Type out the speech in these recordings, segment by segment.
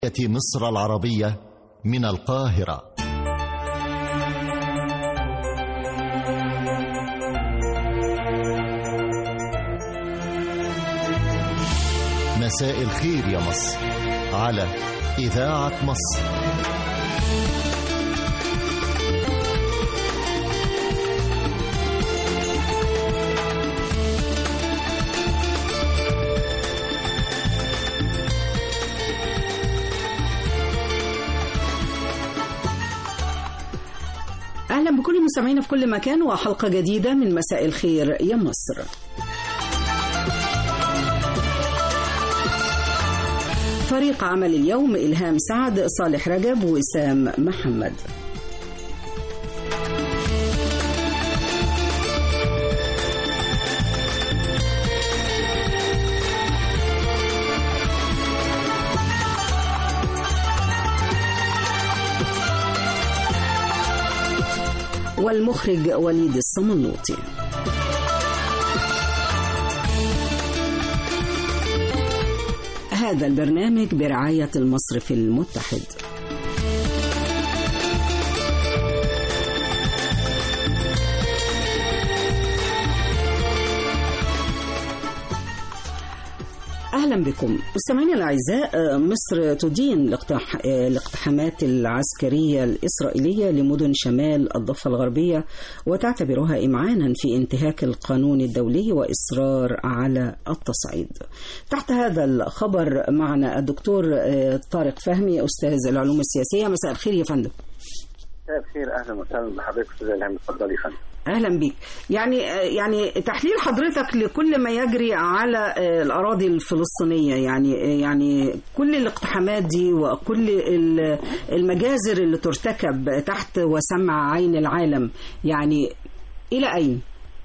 مصر العربية من القاهرة مساء الخير يا مصر على إذاعة مصر أهلا بكل مستمعينا في كل مكان وحلقة جديدة من مساء الخير يا مصر فريق عمل اليوم إلهام سعد صالح رجب وسام محمد والمخرج وليد الصمنوطي هذا البرنامج برعاية المصرف المتحد اهلا بكم مستمعينا الاعزاء مصر تدين الاقتح... الاقتحامات العسكريه الاسرائيليه لمدن شمال الضفه الغربيه وتعتبرها امعانا في انتهاك القانون الدولي واصرار على التصعيد. تحت هذا الخبر معنا الدكتور طارق فهمي استاذ العلوم السياسيه مساء الخير يا فندم. مساء الخير اهلا وسهلا بحضرتك استاذ الهام اتفضلي يا فندم. اهلا بيك يعني يعني تحليل حضرتك لكل ما يجري على الاراضي الفلسطينيه يعني يعني كل الاقتحامات دي وكل المجازر اللي ترتكب تحت وسمع عين العالم يعني الى اين؟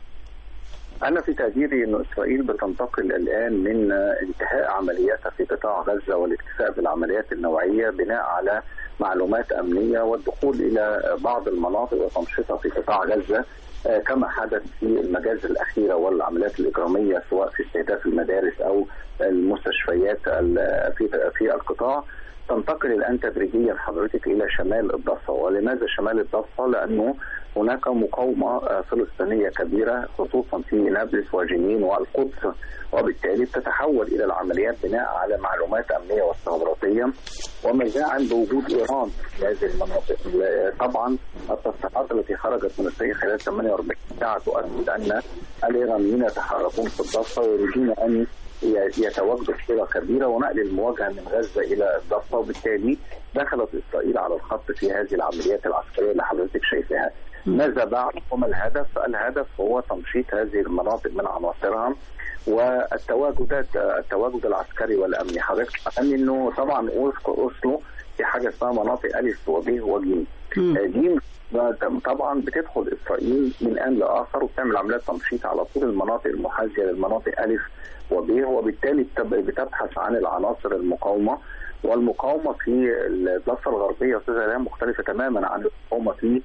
أنا في تقديري أن إسرائيل بتنتقل الآن من انتهاء عملياتها في قطاع غزة والاكتفاء بالعمليات النوعية بناء على معلومات أمنية والدخول إلى بعض المناطق وتنشيطها في قطاع غزة كما حدث في المجازر الأخيرة والعمليات الإجرامية سواء في استهداف المدارس أو المستشفيات في في القطاع تنتقل الان تدريجيا حضرتك الى شمال الضفه، ولماذا شمال الضفه؟ لانه هناك مقاومه فلسطينيه كبيره خصوصا في نابلس وجنين والقدس وبالتالي بتتحول الى العمليات بناء على معلومات امنيه واستخباراتيه ومزاعم بوجود ايران في هذه المناطق. طبعا التصريحات التي خرجت من اسرائيل خلال 48 ساعه تؤكد ان الايرانيين يتحركون في الضفه ويريدون ان يتواجدوا بصوره كبيره ونقل المواجهه من غزه الى الضفه وبالتالي دخلت اسرائيل على الخط في هذه العمليات العسكريه اللي حضرتك شايفاها. ماذا بعد وما الهدف؟ الهدف هو تنشيط هذه المناطق من عناصرها والتواجدات التواجد العسكري والامني حضرتك تعلمي انه طبعا اوسلو في حاجه اسمها مناطق الف وب وج دي طبعا بتدخل اسرائيل من ان لاخر وبتعمل عمليات تنشيط على طول المناطق المحاذيه للمناطق الف وب وبالتالي بتبحث عن العناصر المقاومه والمقاومه في الضفه الغربيه استاذ الهام مختلفه تماما عن المقاومه في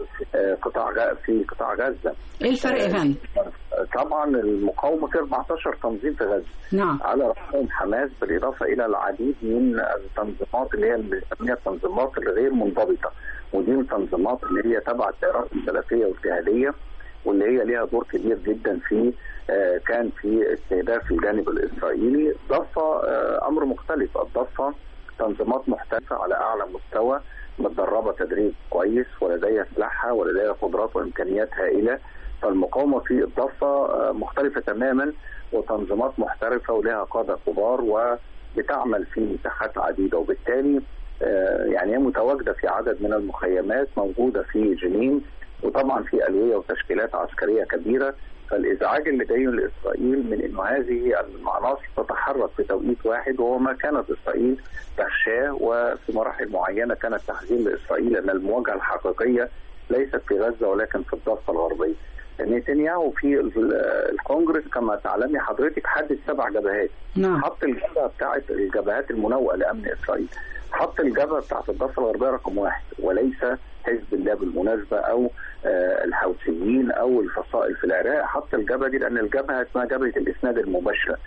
قطاع في قطاع غزه. ايه الفرق يا فندم؟ طبعا المقاومه في 14 تنظيم في غزه. نعم. على راسهم حماس بالاضافه الى العديد من التنظيمات اللي هي بنسميها التنظيمات الغير منضبطه ودي التنظيمات اللي هي تبع التيارات السلفيه والجهاديه واللي هي ليها دور كبير جدا في آه كان في استهداف الجانب الاسرائيلي ضفه آه امر مختلف الضفه تنظيمات محترفه على اعلى مستوى متدربه تدريب كويس ولديها سلاحها ولديها قدرات وامكانيات هائله فالمقاومه في الضفه آه مختلفه تماما وتنظيمات محترفه ولها قاده كبار وبتعمل في مساحات عديده وبالتالي يعني هي متواجده في عدد من المخيمات موجوده في جنين وطبعا في الويه وتشكيلات عسكريه كبيره فالازعاج اللي جاي لاسرائيل من انه هذه العناصر تتحرك في توقيت واحد وهو ما كانت اسرائيل تخشاه وفي مراحل معينه كانت تحذير لاسرائيل ان المواجهه الحقيقيه ليست في غزه ولكن في الضفه الغربيه. نتنياهو في الكونجرس كما تعلمي حضرتك حدد سبع جبهات نعم. حط الجبهه بتاعت الجبهات المنوئه لامن اسرائيل حط الجبهه بتاعت الضفه الغربيه رقم واحد وليس حزب الله بالمناسبه او آه الحوثيين او الفصائل في العراق حط الجبهه دي لان الجبهه اسمها جبهه الاسناد المباشره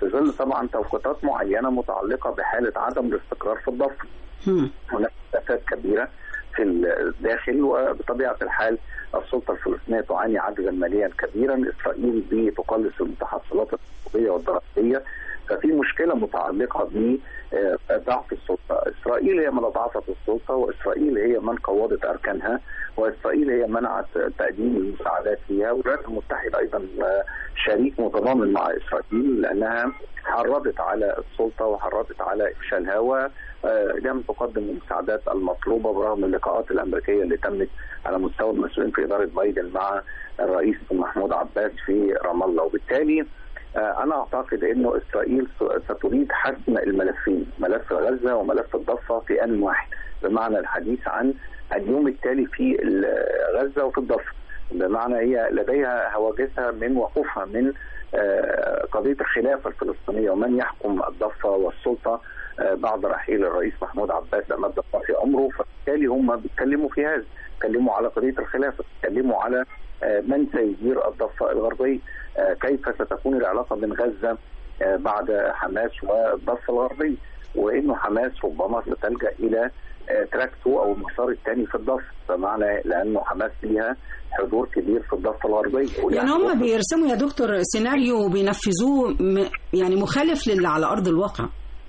في ظل طبعا توقيتات معينه متعلقه بحاله عدم الاستقرار في الضفه. هناك مسافات كبيره في الداخل وبطبيعه الحال السلطه الفلسطينيه تعاني عجزا ماليا كبيرا، اسرائيل بتقلص المتحصلات الاقتصاديه والضريبيه ففي مشكله متعلقه بضعف السلطه، اسرائيل هي من اضعفت السلطه واسرائيل هي من قوضت اركانها واسرائيل هي منعت تقديم المساعدات فيها والولايات المتحده ايضا شريك متضامن مع اسرائيل لانها حرضت على السلطه وحرضت على افشالها ولم تقدم المساعدات المطلوبه برغم اللقاءات الامريكيه اللي تمت على مستوى المسؤولين في اداره بايدن مع الرئيس محمود عباس في رام الله وبالتالي انا اعتقد انه اسرائيل ستريد حسم الملفين ملف غزه وملف الضفه في ان واحد بمعنى الحديث عن اليوم التالي في غزه وفي الضفه بمعنى هي لديها هواجسها من وقوفها من قضيه الخلافه الفلسطينيه ومن يحكم الضفه والسلطه بعد رحيل الرئيس محمود عباس لمده في عمره فبالتالي هم بيتكلموا في هذا بيتكلموا على قضيه الخلافه بيتكلموا على من سيدير الضفه الغربيه كيف ستكون العلاقه بين غزه بعد حماس والضفه الغربيه وانه حماس ربما ستلجا الى تراك 2 او المسار الثاني في الضفه بمعنى لانه حماس ليها حضور كبير في الضفه الغربيه يعني هم بيرسموا يا دكتور سيناريو وبينفذوه يعني مخالف للي على ارض الواقع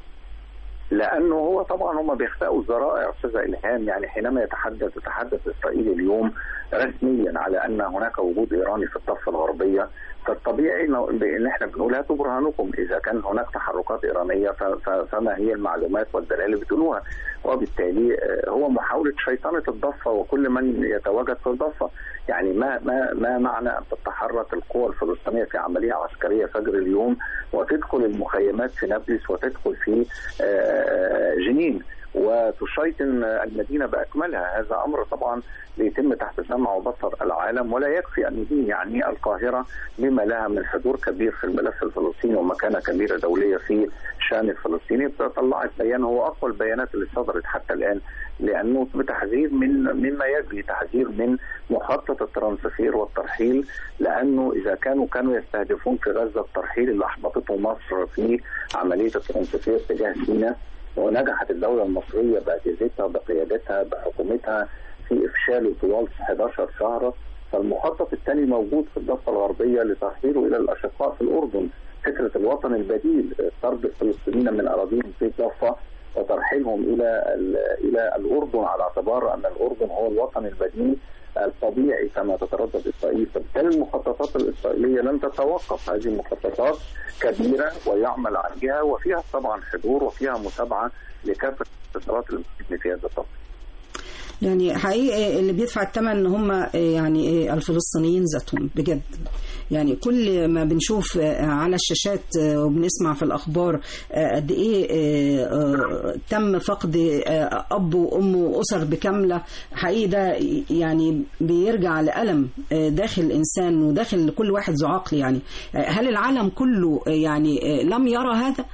لانه هو طبعا هم بيخفقوا الذرائع استاذه الهام يعني حينما يتحدث تتحدث اسرائيل اليوم رسميا على ان هناك وجود ايراني في الضفه الغربيه فالطبيعي ان احنا بنقول هاتوا برهانكم اذا كان هناك تحركات ايرانيه فما هي المعلومات والدلائل اللي بتقولوها وبالتالي هو محاوله شيطنه الضفه وكل من يتواجد في الضفه يعني ما ما ما معنى ان تتحرك القوى الفلسطينيه في عمليه عسكريه فجر اليوم وتدخل المخيمات في نابلس وتدخل في جنين وتشيطن المدينه باكملها هذا امر طبعا بيتم تحت سمع وبصر العالم ولا يكفي ان دي يعني القاهره بما لها من حضور كبير في الملف الفلسطيني ومكانه كبيره دوليه في الشان الفلسطيني طلعت بيان هو اقوى البيانات اللي صدرت حتى الان لانه بتحذير من مما يجري تحذير من مخطط الترانسفير والترحيل لانه اذا كانوا كانوا يستهدفون في غزه الترحيل اللي احبطته مصر في عمليه الترانسفير تجاه سيناء ونجحت الدولة المصرية بأجهزتها بقيادتها بحكومتها في إفشاله طوال 11 شهر فالمخطط الثاني موجود في الضفة الغربية لترحيله إلى الأشقاء في الأردن فكرة الوطن البديل طرد الفلسطينيين من أراضيهم في الضفة وترحيلهم إلى إلى الأردن على اعتبار أن الأردن هو الوطن البديل الطبيعي كما تتردد اسرائيل فبالتالي المخططات الاسرائيليه لن تتوقف هذه المخططات كبيره ويعمل عليها وفيها طبعا حضور وفيها متابعه لكافه الاستثمارات المسلمين في هذا الطرف. يعني حقيقي اللي بيدفع الثمن هم يعني الفلسطينيين ذاتهم بجد يعني كل ما بنشوف على الشاشات وبنسمع في الاخبار قد ايه تم فقد اب وام واسر بكامله حقيقي ده يعني بيرجع لالم داخل الانسان وداخل كل واحد ذو عقل يعني هل العالم كله يعني لم يرى هذا؟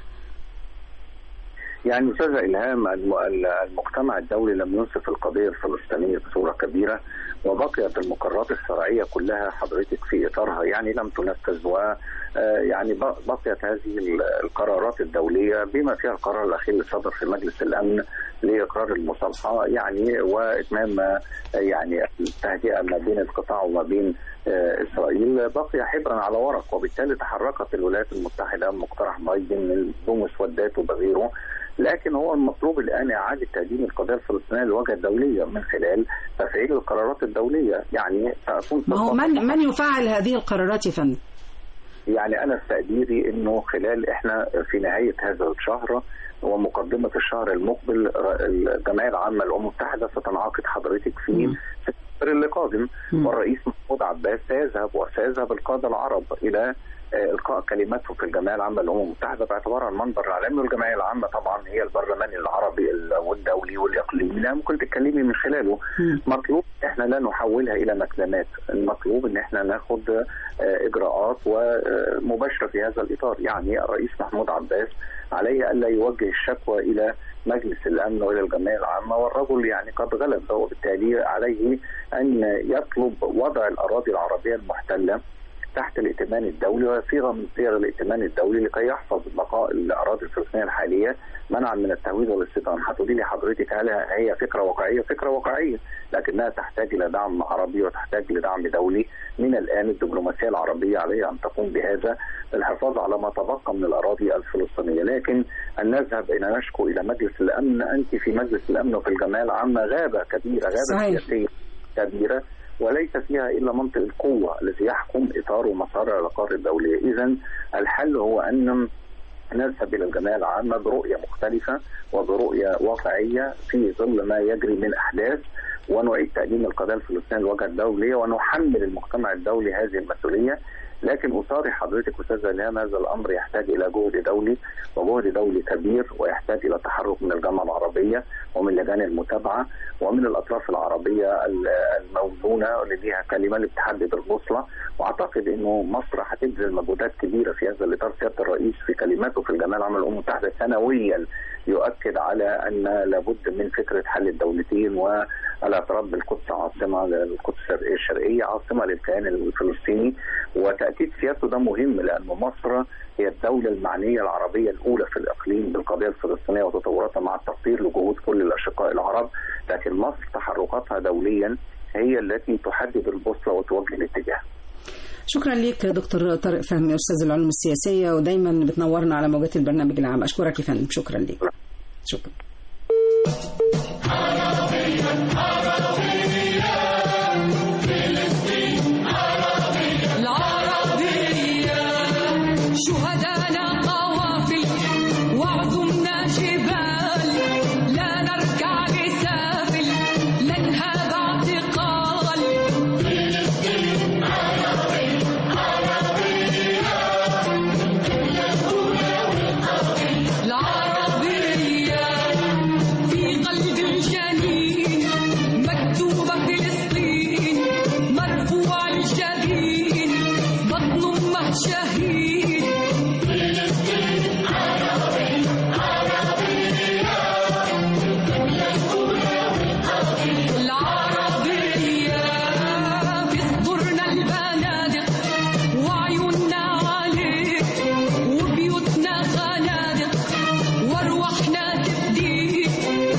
يعني استاذه الهام المجتمع الدولي لم ينصف القضيه الفلسطينيه بصوره كبيره وبقيت المقررات الشرعيه كلها حضرتك في اطارها يعني لم تنفذ و يعني بقيت هذه القرارات الدوليه بما فيها القرار الاخير اللي صدر في مجلس الامن لاقرار المصالحه يعني واتمام يعني التهدئه ما بين القطاع وما بين اسرائيل بقي حبرا على ورق وبالتالي تحركت الولايات المتحده مقترح بايدن من ضمن مسودات وبغيره لكن هو المطلوب الان اعاده تقديم القضيه الفلسطينيه للواجهه الدوليه من خلال تفعيل القرارات الدوليه يعني ساكون ما هو من من يفعل هذه القرارات يا فندم؟ يعني انا في تقديري انه خلال احنا في نهايه هذا الشهر ومقدمه الشهر المقبل الجمعيه العامه للامم المتحده ستنعقد حضرتك في سبتمبر اللي قادم والرئيس محمود عباس سيذهب وسيذهب القاده العرب الى القاء كلماته في الجمعيه العامه للامم المتحده باعتبارها المنبر العالمي والجمعيه العامه طبعا هي البرلمان العربي والدولي والاقليمي لا ممكن تتكلمي من خلاله مطلوب احنا لا نحولها الى مكلمات المطلوب ان احنا ناخد اجراءات ومباشره في هذا الاطار يعني الرئيس محمود عباس عليه الا يوجه الشكوى الى مجلس الامن والى الجمعيه العامه والرجل يعني قد غلب وبالتالي عليه ان يطلب وضع الاراضي العربيه المحتله تحت الائتمان الدولي وهي صيغه من صيغ الائتمان الدولي لكي يحفظ بقاء الاراضي الفلسطينيه الحاليه منعا من التهويد والاستيطان هتقولي لي حضرتك هل هي فكره واقعيه؟ فكره واقعيه لكنها تحتاج الى دعم عربي وتحتاج لدعم دولي من الان الدبلوماسيه العربيه عليها ان تقوم بهذا للحفاظ على ما تبقى من الاراضي الفلسطينيه لكن ان نذهب الى نشكو الى مجلس الامن انت في مجلس الامن وفي الجمعيه العامه غابه كبيره غابه صحيح. سياسيه كبيره وليس فيها الا منطق القوه الذي يحكم اطار ومسار العلاقات الدوليه، اذا الحل هو ان نذهب الى الجمعيه العامه برؤيه مختلفه وبرؤيه واقعيه في ظل ما يجري من احداث ونعيد تقديم القضيه الفلسطينيه للواجهه الدوليه ونحمل المجتمع الدولي هذه المسؤوليه لكن اصارح حضرتك استاذه الهام هذا الامر يحتاج الى جهد دولي وجهد دولي كبير ويحتاج الى تحرك من الجامعه العربيه ومن لجان المتابعه ومن الاطراف العربيه ال- الموزونه اللي ليها كلمه اللي بتحدد البوصله واعتقد انه مصر هتبذل مجهودات كبيره في هذا الاطار سياده الرئيس في كلماته في الجمعيه العامه للامم المتحده سنويا يؤكد على ان لابد من فكره حل الدولتين والاعتراف بالقدس عاصمه القدس الشرقيه عاصمه للكيان الفلسطيني وتاكيد سيادته ده مهم لان مصر هي الدوله المعنيه العربيه الاولى في الاقليم بالقضيه الفلسطينيه وتطوراتها مع التقدير لجهود كل الاشقاء العرب لكن مصر تحركاتها دوليا هي التي تحدد البوصله وتوجه الاتجاه. شكرا ليك دكتور طارق فهمي استاذ العلوم السياسيه ودايما بتنورنا على موجات البرنامج العام اشكرك يا فندم شكرا ليك شكرا العربية شهدانا قوافل وعظمنا جبال لا نركع بسافل لا نهاب اعتقال العربية في قلب الجنين مكتوبة فلسطين مرفوع الجبين بطن أمه شهيد العربية في صدورنا البنادق وعيوننا عليك وبيوتنا خنادق وارواحنا تفديك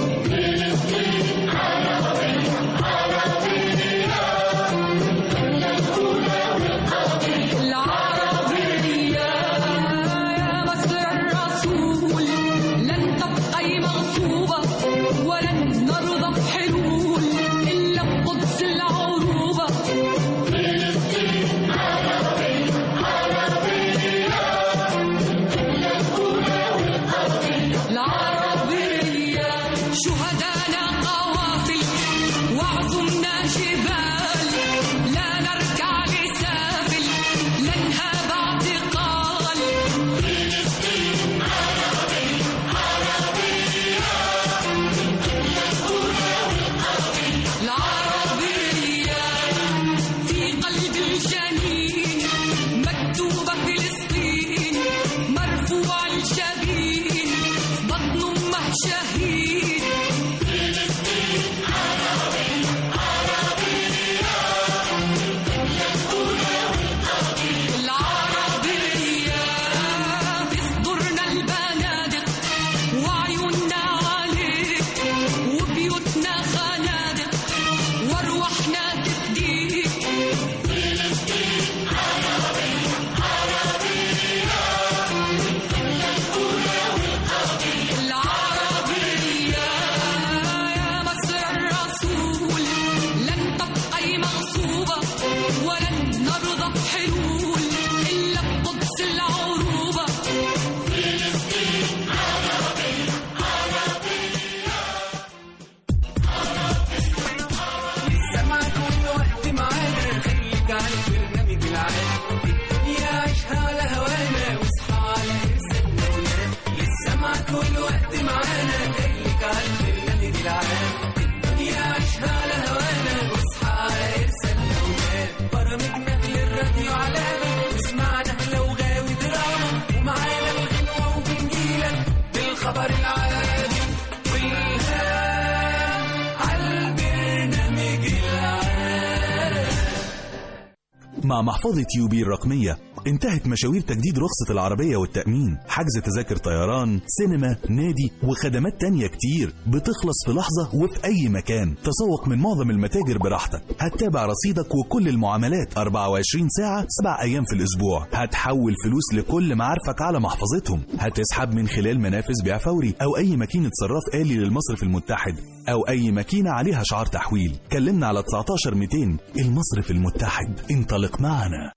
العربية يا مصر الرسول لن تبقي مغصوبة ولن نرضى بحلول إلا بقدس العروبة العربية شهدانا قوافل وعظمنا جبال لا نركع لسافل لا نهاب اعتقال العربية في قلب الجنين مكتوبة فلسطين مرفوع الجبين بطن أمه شهيد مع محفظة يوبي الرقمية انتهت مشاوير تجديد رخصة العربية والتأمين حجز تذاكر طيران سينما نادي وخدمات تانية كتير بتخلص في لحظة وفي أي مكان تسوق من معظم المتاجر براحتك هتتابع رصيدك وكل المعاملات 24 ساعة 7 أيام في الأسبوع هتحول فلوس لكل معارفك على محفظتهم هتسحب من خلال منافذ بيع فوري أو أي ماكينة صراف آلي للمصرف المتحد أو أي ماكينة عليها شعار تحويل كلمنا على 19 200 المصرف المتحد انطلق معنا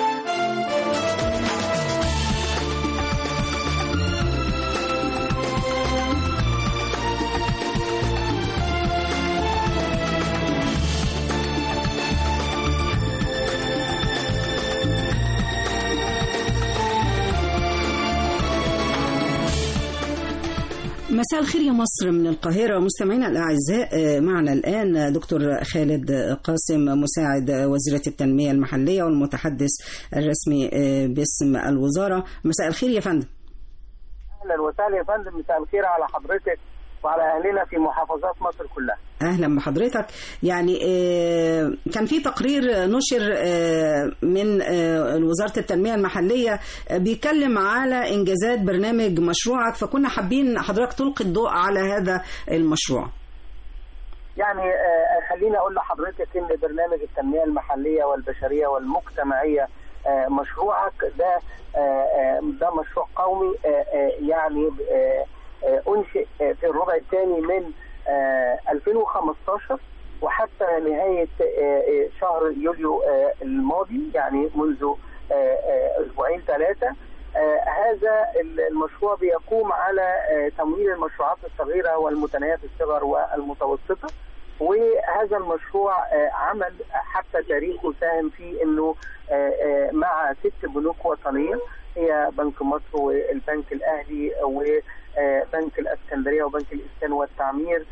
مساء الخير يا مصر من القاهرة مستمعينا الأعزاء آه، معنا الآن دكتور خالد قاسم مساعد وزيرة التنمية المحلية والمتحدث الرسمي آه، باسم الوزارة مساء الخير يا فندم اهلا وسهلا يا فندم مساء الخير على حضرتك وعلى اهلنا في محافظات مصر كلها اهلا بحضرتك يعني آه، كان في تقرير نشر آه، من آه، وزاره التنميه المحليه آه، بيتكلم على انجازات برنامج مشروعك فكنا حابين حضرتك تلقي الضوء على هذا المشروع يعني آه، خليني اقول لحضرتك ان برنامج التنميه المحليه والبشريه والمجتمعيه آه، مشروعك ده آه، آه، ده مشروع قومي آه، آه، يعني آه، آه، انشئ آه، في الربع الثاني من آه، 2015 وحتى نهايه آه، آه، شهر يوليو آه، الماضي يعني منذ آه، آه، اسبوعين ثلاثه آه، هذا المشروع بيقوم على آه، تمويل المشروعات الصغيره والمتناهيه الصغر والمتوسطه وهذا المشروع آه، عمل حتى تاريخه ساهم في انه آه، آه، مع ست بنوك وطنيه هي بنك مصر والبنك الاهلي وبنك الاسكندريه وبنك الاسكان والتعمير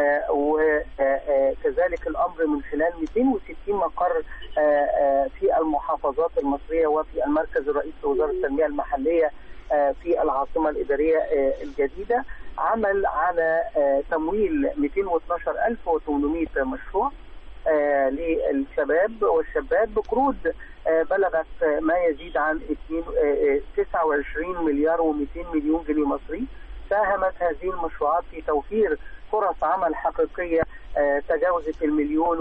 وكذلك الامر من خلال 260 مقر آه، آه، في المحافظات المصريه وفي المركز الرئيسي لوزاره التنميه المحليه آه، في العاصمه الاداريه آه، الجديده عمل على آه، تمويل 212800 مشروع آه، للشباب والشابات بقروض آه، بلغت آه، ما يزيد عن 2 آه، آه، 29 مليار و200 مليون جنيه مصري ساهمت هذه المشروعات في توفير فرص عمل حقيقية آه، تجاوزت المليون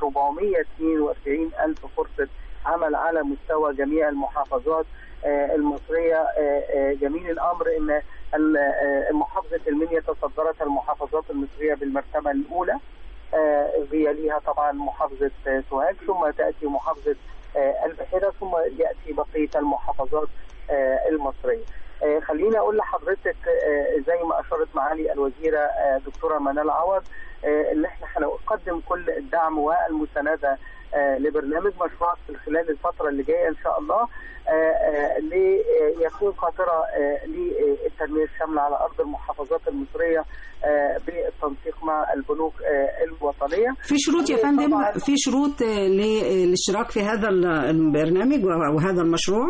و442 ألف فرصة عمل على مستوى جميع المحافظات آه، المصرية آه، آه، جميل الأمر أن ال- آه، محافظة المنيا تصدرت المحافظات المصرية بالمرتبة الأولى آه، يليها طبعا محافظة آه، سوهاج ثم تأتي محافظة آه، البحيرة ثم يأتي بقية المحافظات آه، المصرية آه، خليني أقول لحضرتك آه، زي ما أشارت معالي الوزيرة آه، دكتورة منال عوض آه، إن إحنا هنقدم كل الدعم والمساندة آه، لبرنامج مشروعك في خلال الفترة اللي جاية إن شاء الله آه، آه، ليكون قاطرة آه، للتنمية الشاملة على أرض المحافظات المصرية آه، بالتنسيق مع البنوك آه، الوطنية في شروط يا فندم طبعاً- في شروط آه، للاشتراك في هذا البرنامج وهذا المشروع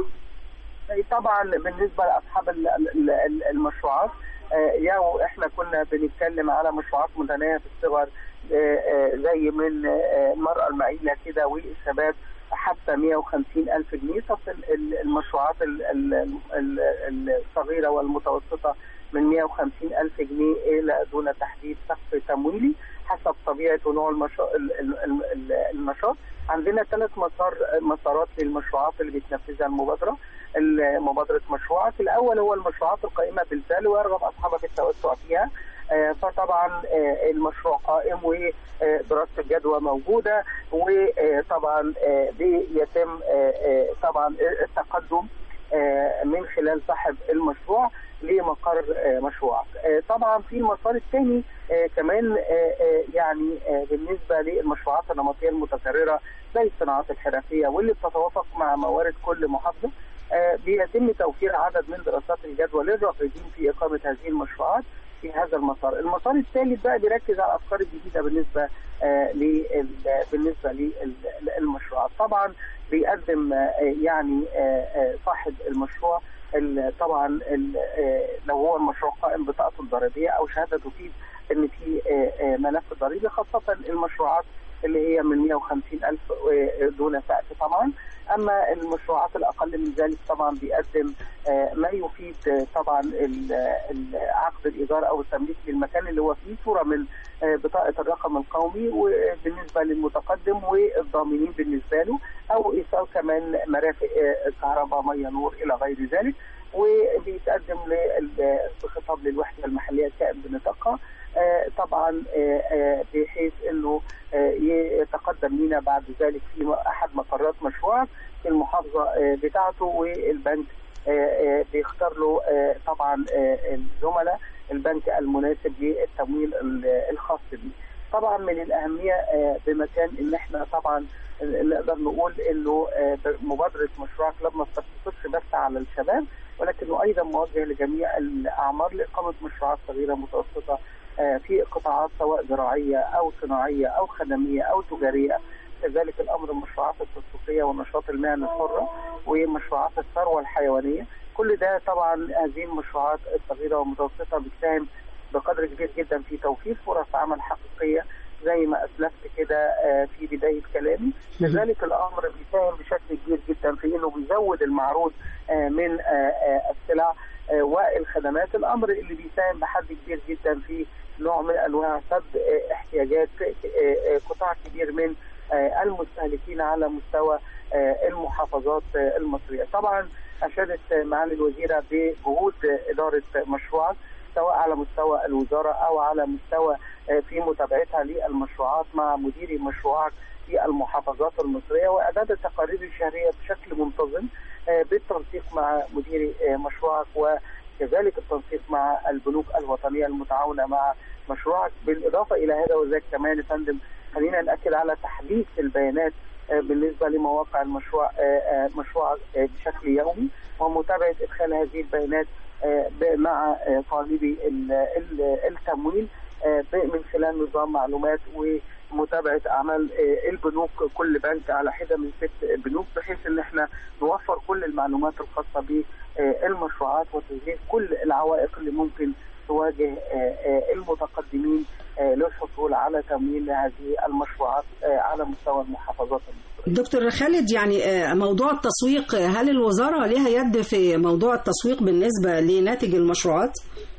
طبعا بالنسبه لاصحاب ال- ال- ال- المشروعات آه، يا احنا كنا بنتكلم على مشروعات متناهيه في الصغر آه، آه، زي من آه، المراه المعيله كده والشباب حتى 150 ألف جنيه طب ال- ال- المشروعات ال- ال- ال- الصغيرة والمتوسطة من 150 ألف جنيه إلى دون تحديد سقف تمويلي حسب طبيعة ونوع المشا- ال- ال- ال- ال- النشاط عندنا ثلاث مسار مسارات للمشروعات اللي بتنفذها المبادرة مبادرة مشروعك الأول هو المشروعات القائمة بالفعل ويرغب أصحابها في التوسع فيها آه، فطبعا آه، المشروع قائم ودراسة الجدوى موجودة وطبعا آه، بيتم آه، آه، طبعا التقدم آه، من خلال صاحب المشروع لمقر آه، مشروعك آه، طبعا في المسار الثاني آه، كمان آه، آه، يعني آه، بالنسبة للمشروعات النمطية المتكررة زي الصناعات الحرفية واللي بتتوافق مع موارد كل محافظة آه، بيتم توفير عدد من دراسات الجدوى للراغبين في إقامة هذه المشروعات في هذا المسار المسار الثالث بقى بيركز على الأفكار الجديدة بالنسبة آه، لل- بالنسبة للمشروعات طبعا بيقدم آه، يعني آه، آه، صاحب المشروع ال- طبعا ال- آه، لو هو المشروع قائم بطاقته الضريبيه او شهاده تفيد ان في آه، آه، ملف ضريبي خاصه المشروعات اللي هي من 150 ألف دون سقف طبعا اما المشروعات الاقل من ذلك طبعا بيقدم آه، ما يفيد آه، طبعا ال- ال- عقد الايجار او التمليك للمكان اللي هو فيه صوره من آه، بطاقه الرقم القومي وبالنسبه للمتقدم والضامنين بالنسبه له او ايصال كمان مرافق آه، كهرباء ميه نور الى غير ذلك وبيتقدم لل- بخطاب للوحده المحليه الكائن بنطاقها آه، طبعا آه، آه، بحيث انه آه، يتقدم لنا بعد ذلك في احد مقرات مشروعك في المحافظه آه، بتاعته والبنك آه، آه، بيختار له آه، طبعا آه، الزملاء البنك المناسب للتمويل ال- الخاص به. طبعا من الاهميه آه، بمكان ان احنا طبعا نقدر نقول انه آه، مبادره مشروعك لما بتقتصرش بس على الشباب ولكنه ايضا موجه لجميع الاعمار لاقامه مشروعات صغيره متوسطه آه، في قطاعات سواء زراعيه او صناعيه او خدميه او تجاريه كذلك الامر المشروعات التسويقيه ونشاط المهن الحره ومشروعات الثروه الحيوانيه كل ده طبعا هذه المشروعات الصغيره والمتوسطه بتساهم بقدر كبير جدا في توفير فرص عمل حقيقيه زي ما اسلفت كده آه، في بدايه كلامي كذلك الامر بيساهم بشكل كبير جدا في انه بيزود المعروض آه، من آه، آه، السلع آه، والخدمات الامر اللي بيساهم بحد كبير جدا في نوع من انواع سد آه، احتياجات آه، آه، قطاع كبير من آه، المستهلكين على مستوى آه، المحافظات آه، المصريه. طبعا اشادت آه، معالي الوزيره بجهود آه، اداره مشروعك سواء على مستوى الوزاره او على مستوى آه، في متابعتها للمشروعات مع مديري مشروعك في المحافظات المصريه واعداد التقارير الشهريه بشكل منتظم آه، بالتنسيق مع مديري آه، مشروعك وكذلك التنسيق مع البنوك الوطنيه المتعاونه مع مشروعك بالاضافه الى هذا وذاك كمان يا فندم خلينا ناكد على تحديث البيانات آه، بالنسبه لمواقع المشروع آه، آه، مشروع آه، بشكل يومي ومتابعه ادخال هذه البيانات آه، ب- مع آه، طالبي ال- ال- التمويل آه، ب- من خلال نظام معلومات ومتابعه اعمال آه، البنوك كل بنك على حده من ست بنوك بحيث ان احنا نوفر كل المعلومات الخاصه بالمشروعات وتسجيل كل العوائق اللي ممكن تواجه آه، آه، المتقدمين آه، للحصول على تمويل هذه المشروعات آه، على مستوى المحافظات المصريه. دكتور خالد يعني آه، موضوع التسويق آه، هل الوزارة لها يد في موضوع التسويق بالنسبة لناتج المشروعات؟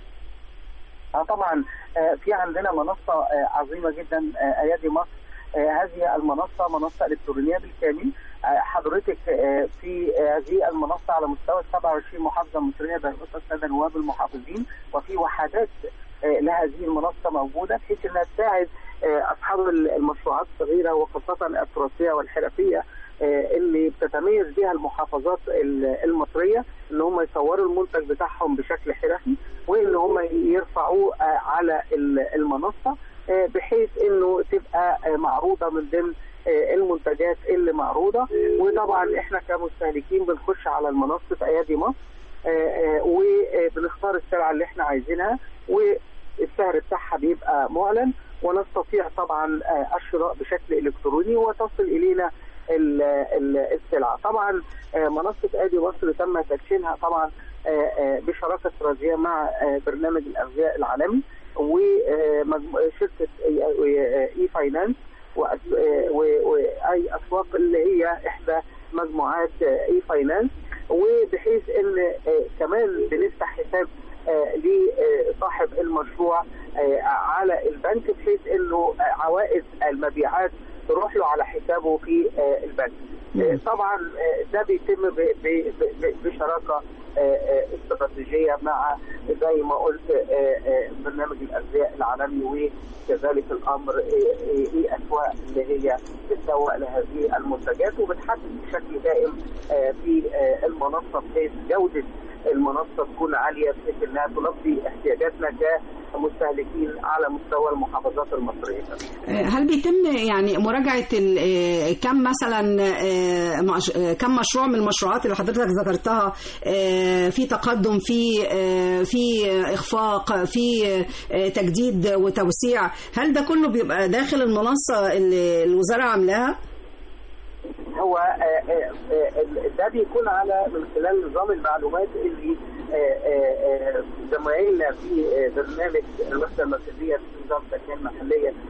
اه طبعا آه، في عندنا منصه آه، عظيمه جدا آه، ايادي مصر آه، هذه المنصه منصه الكترونيه بالكامل آه، حضرتك آه، في آه، هذه المنصه على مستوى 27 محافظه مصريه برئاسه الساده نواب المحافظين وفي وحدات آه، لهذه المنصه موجوده بحيث انها تساعد آه، اصحاب المشروعات الصغيره وخاصه التراثيه والحرفيه آه، اللي بتتميز بها المحافظات ال- المصريه ان هم يصوروا المنتج بتاعهم بشكل حرفي وان هم يرفعوه آه، على ال- المنصه آه، بحيث انه تبقى آه، معروضه من ضمن آه، المنتجات اللي معروضه وطبعا احنا كمستهلكين بنخش على المنصه ايادي مصر آه، آه، وبنختار السلعه اللي احنا عايزينها والسعر بتاعها بيبقى معلن ونستطيع طبعا آه، الشراء بشكل الكتروني وتصل الينا ال- ال- السلعه طبعا آه، منصه ادي مصر تم تدشينها طبعا آه، آه، بشراكه استراتيجيه مع آه، برنامج الاغذيه العالمي وشركه اي فاينانس وأس- آه، و- واي اسواق اللي هي احدى مجموعات اي فاينانس وبحيث ان آه، كمان بنفتح حساب آه، لصاحب المشروع آه، على البنك بحيث انه آه، عوائد المبيعات تروح له على حسابه في آه، البنك. آه، طبعا آه، ده بيتم ب- ب- ب- بشراكه آه، آه، استراتيجيه مع زي ما قلت آه، آه، برنامج الاغذياء العالمي وكذلك الامر آه، آه، ايه اسواق اللي هي بتسوق لهذه المنتجات وبتحدد بشكل دائم آه، في آه، المنصه بحيث جوده المنصه تكون عاليه بحيث انها تلبي احتياجاتنا كمستهلكين على مستوى المحافظات المصريه. آه، هل بيتم يعني مراجعة ال- آه، كم مثلا آه، مش- آه، كم مشروع من المشروعات اللي حضرتك ذكرتها آه، في تقدم في آه، في اخفاق في آه، تجديد وتوسيع هل ده كله بيبقى داخل المنصة اللي الوزارة عاملاها؟ هو آه، آه، آه، ده بيكون على من خلال نظام المعلومات اللي آه، آه، آه، زمايلنا في آه، برنامج الوحده المركزيه في نظام التنميه المحليه في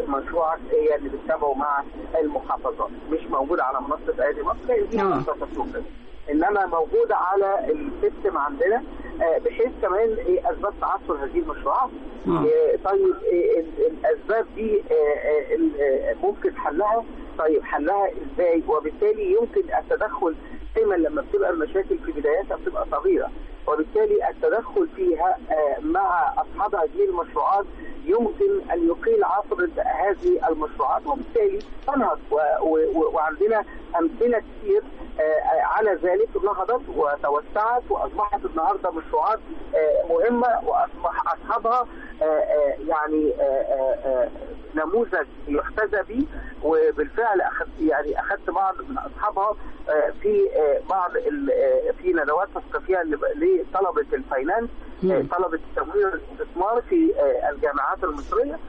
مشروعك هي اللي بتتابعه مع المحافظات مش موجوده على منصه ايادي مصر لان دي آه. منصه تسويقيه انما موجوده على السيستم عندنا آه، بحيث كمان إيه اسباب تعثر هذه المشروعات آه. آه، طيب إيه ال- الاسباب دي آه، آه، ال- آه، ممكن حلها طيب حلها ازاي وبالتالي يمكن التدخل دايما لما بتبقى المشاكل في بداياتها بتبقى صغيره وبالتالي التدخل فيها آه، مع اصحاب هذه المشروعات يمكن ان يقيل عصر هذه المشروعات وبالتالي تنهض و- و- و- وعندنا امثله كتير آه، على ذلك نهضت وتوسعت واصبحت النهارده مشروعات آه، مهمه واصبح اصحابها آه، آه، يعني آه، آه، آه، نموذج يحتذى به وبالفعل اخذت يعني اخذت بعض من اصحابها آه، في آه، بعض ال- آه، في ندوات تثقيفيه لب- لطلبه الفاينانس آه، طلبه التمويل والاستثمار في آه، الجامعات المصريه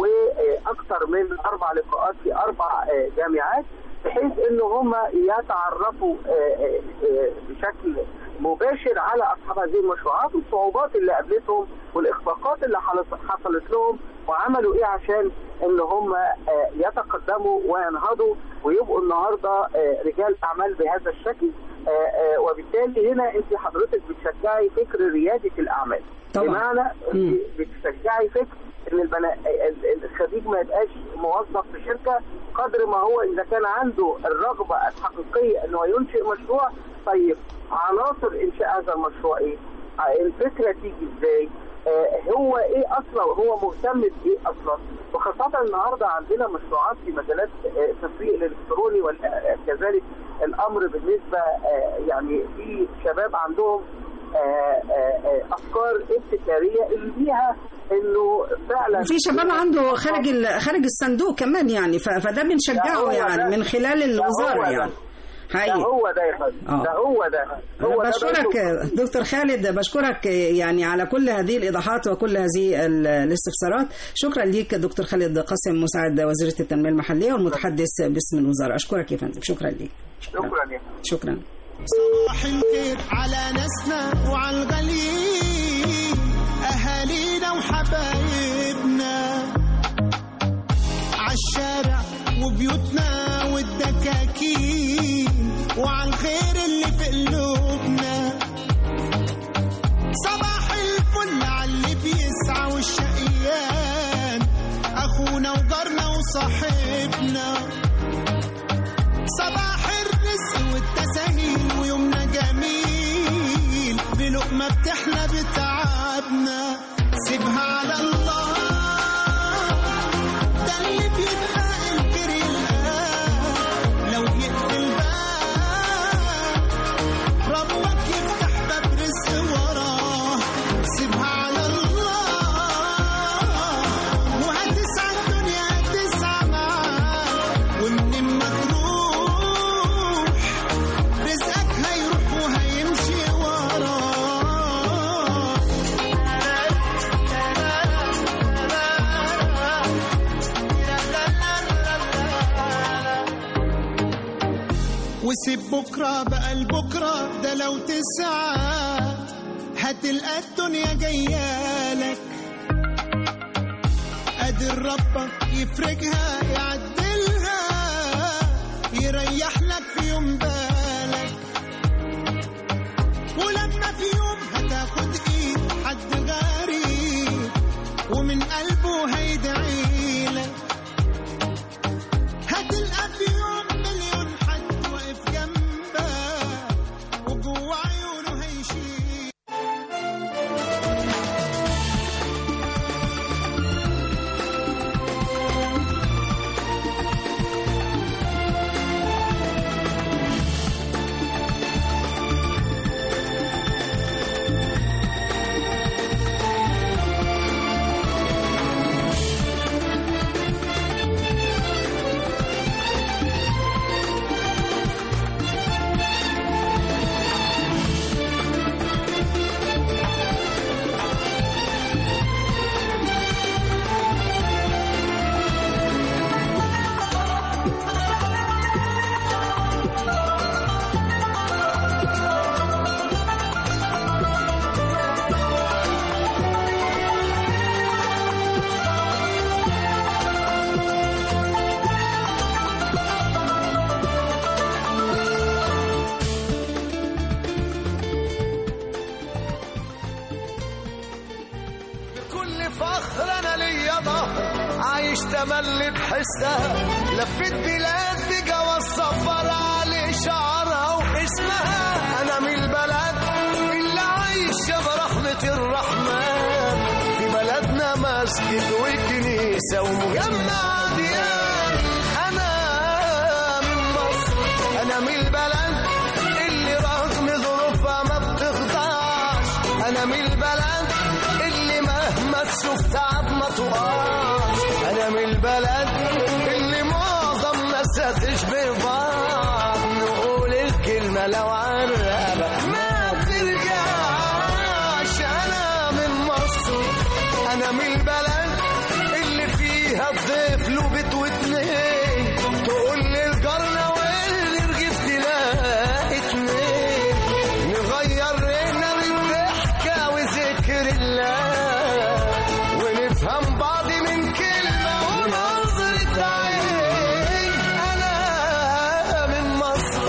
واكثر من اربع لقاءات في اربع آه، جامعات بحيث ان هم يتعرفوا آه، آه، آه، بشكل مباشر على اصحاب هذه المشروعات والصعوبات اللي قابلتهم والاخفاقات اللي حلت- حصلت لهم وعملوا ايه عشان ان هم آه، يتقدموا وينهضوا ويبقوا النهارده آه، رجال اعمال بهذا الشكل آه، آه، وبالتالي هنا انت حضرتك بتشجعي فكر رياده الاعمال طبعاً. بمعنى مم. انت بتشجعي فكر ان البنا... ال- ال- الخريج ما يبقاش موظف في شركه قدر ما هو اذا كان عنده الرغبه الحقيقيه انه ينشئ مشروع طيب عناصر انشاء هذا المشروع ايه؟ آه، الفكره تيجي ازاي؟ آه، هو ايه اصلا هو مهتم بايه اصلا وخاصه النهارده عندنا مشروعات في مجالات آه، التسويق الالكتروني وكذلك الامر بالنسبه آه، يعني في شباب عندهم آه، آه، آه، افكار ابتكاريه اللي ليها انه فعلا وفي شباب عنده خارج ال- خارج الصندوق كمان يعني ف- فده ده بنشجعه هو يعني ده. من خلال الوزاره ده. يعني ده حقيقي هو ده يا فندم آه. ده هو ده هو ده بشكرك برضه. دكتور خالد بشكرك يعني على كل هذه الايضاحات وكل هذه ال- الاستفسارات شكرا ليك دكتور خالد قاسم مساعد وزيره التنميه المحليه والمتحدث باسم الوزاره اشكرك يا فندم شكرا ليك شكرا يا فندم. شكرا صباح الخير على ناسنا وعلى الغاليين أهالينا وحبايبنا عالشارع وبيوتنا والدكاكين وعلى الخير اللي في قلوبنا صباح الفل على اللي بيسعى والشقيان أخونا وجارنا وصاحبنا صباح الرزق والتساهيل ويومنا جميل بلقمة بتحلى بتعبنا سيبها على الله ده اللي بيبقى الخير يلقاه لو يقفل باب ربك يفتح باب رزق وراه سيبها على الله وهتسعى الدنيا هتسعى معاك ومن ما تروح رزقك هيروح وهيمشي وراه وسيب بكرة بقى لبكرة ده لو تسعى هتلقى الدنيا جايالك قادر ربك يفرجها يعدلها يريح لك في يوم بالك ولما في يوم هتاخد ايد حد غريب ومن قلبه هيدعي لك هتلقى في يوم مليون حد واقف جنبك وجوه عيونه هيشيل تملي بحسها لفت بلاد بجواز سفر على شعرها واسمها انا من البلد اللي عايشه برحمه الرحمن في بلدنا مسجد وكنيسه ومجمع ديان انا من مصر انا من البلد اللي رغم ظروفها ما بتخضعش انا من البلد اللي مهما تشوف تعب ما تقعش انا من البلد اللي معظم ناسها تشبه بعض نقول الكلمه لو عرقبه ما بترجعش انا من مصر انا من البلد اللي فيها الضيف له بيت واتنين تقول لي الجرة واللي رغيف تلاقي اتنين نغير رينا بالضحكة وذكر الله ونفهم بعض من كلمة ونظرة عين أنا من مصر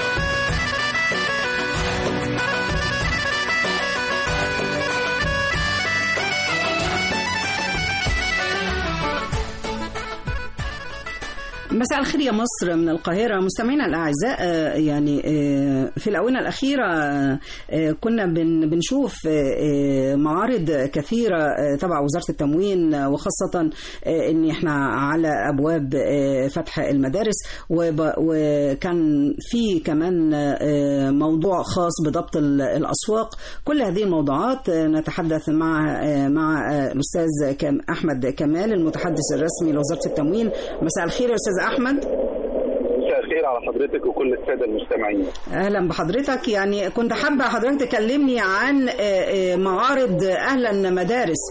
مساء الخير يا مصر من القاهرة مستمعينا الأعزاء آه، يعني آه، في الآونة الأخيرة آه، آه، كنا بن- بنشوف آه، آه، معارض كثيرة آه، تبع وزارة التموين آه، وخاصة آه، إن إحنا على أبواب آه، فتح المدارس وب- وكان في كمان آه، موضوع خاص بضبط ال- الأسواق كل هذه الموضوعات آه، نتحدث مع آه، مع آه، الأستاذ كم- أحمد كمال المتحدث الرسمي لوزارة التموين مساء الخير يا أستاذ أحمد مساء الخير على حضرتك وكل الساده المستمعين اهلا بحضرتك يعني كنت حابه حضرتك تكلمني عن آه، آه، معارض اهلا مدارس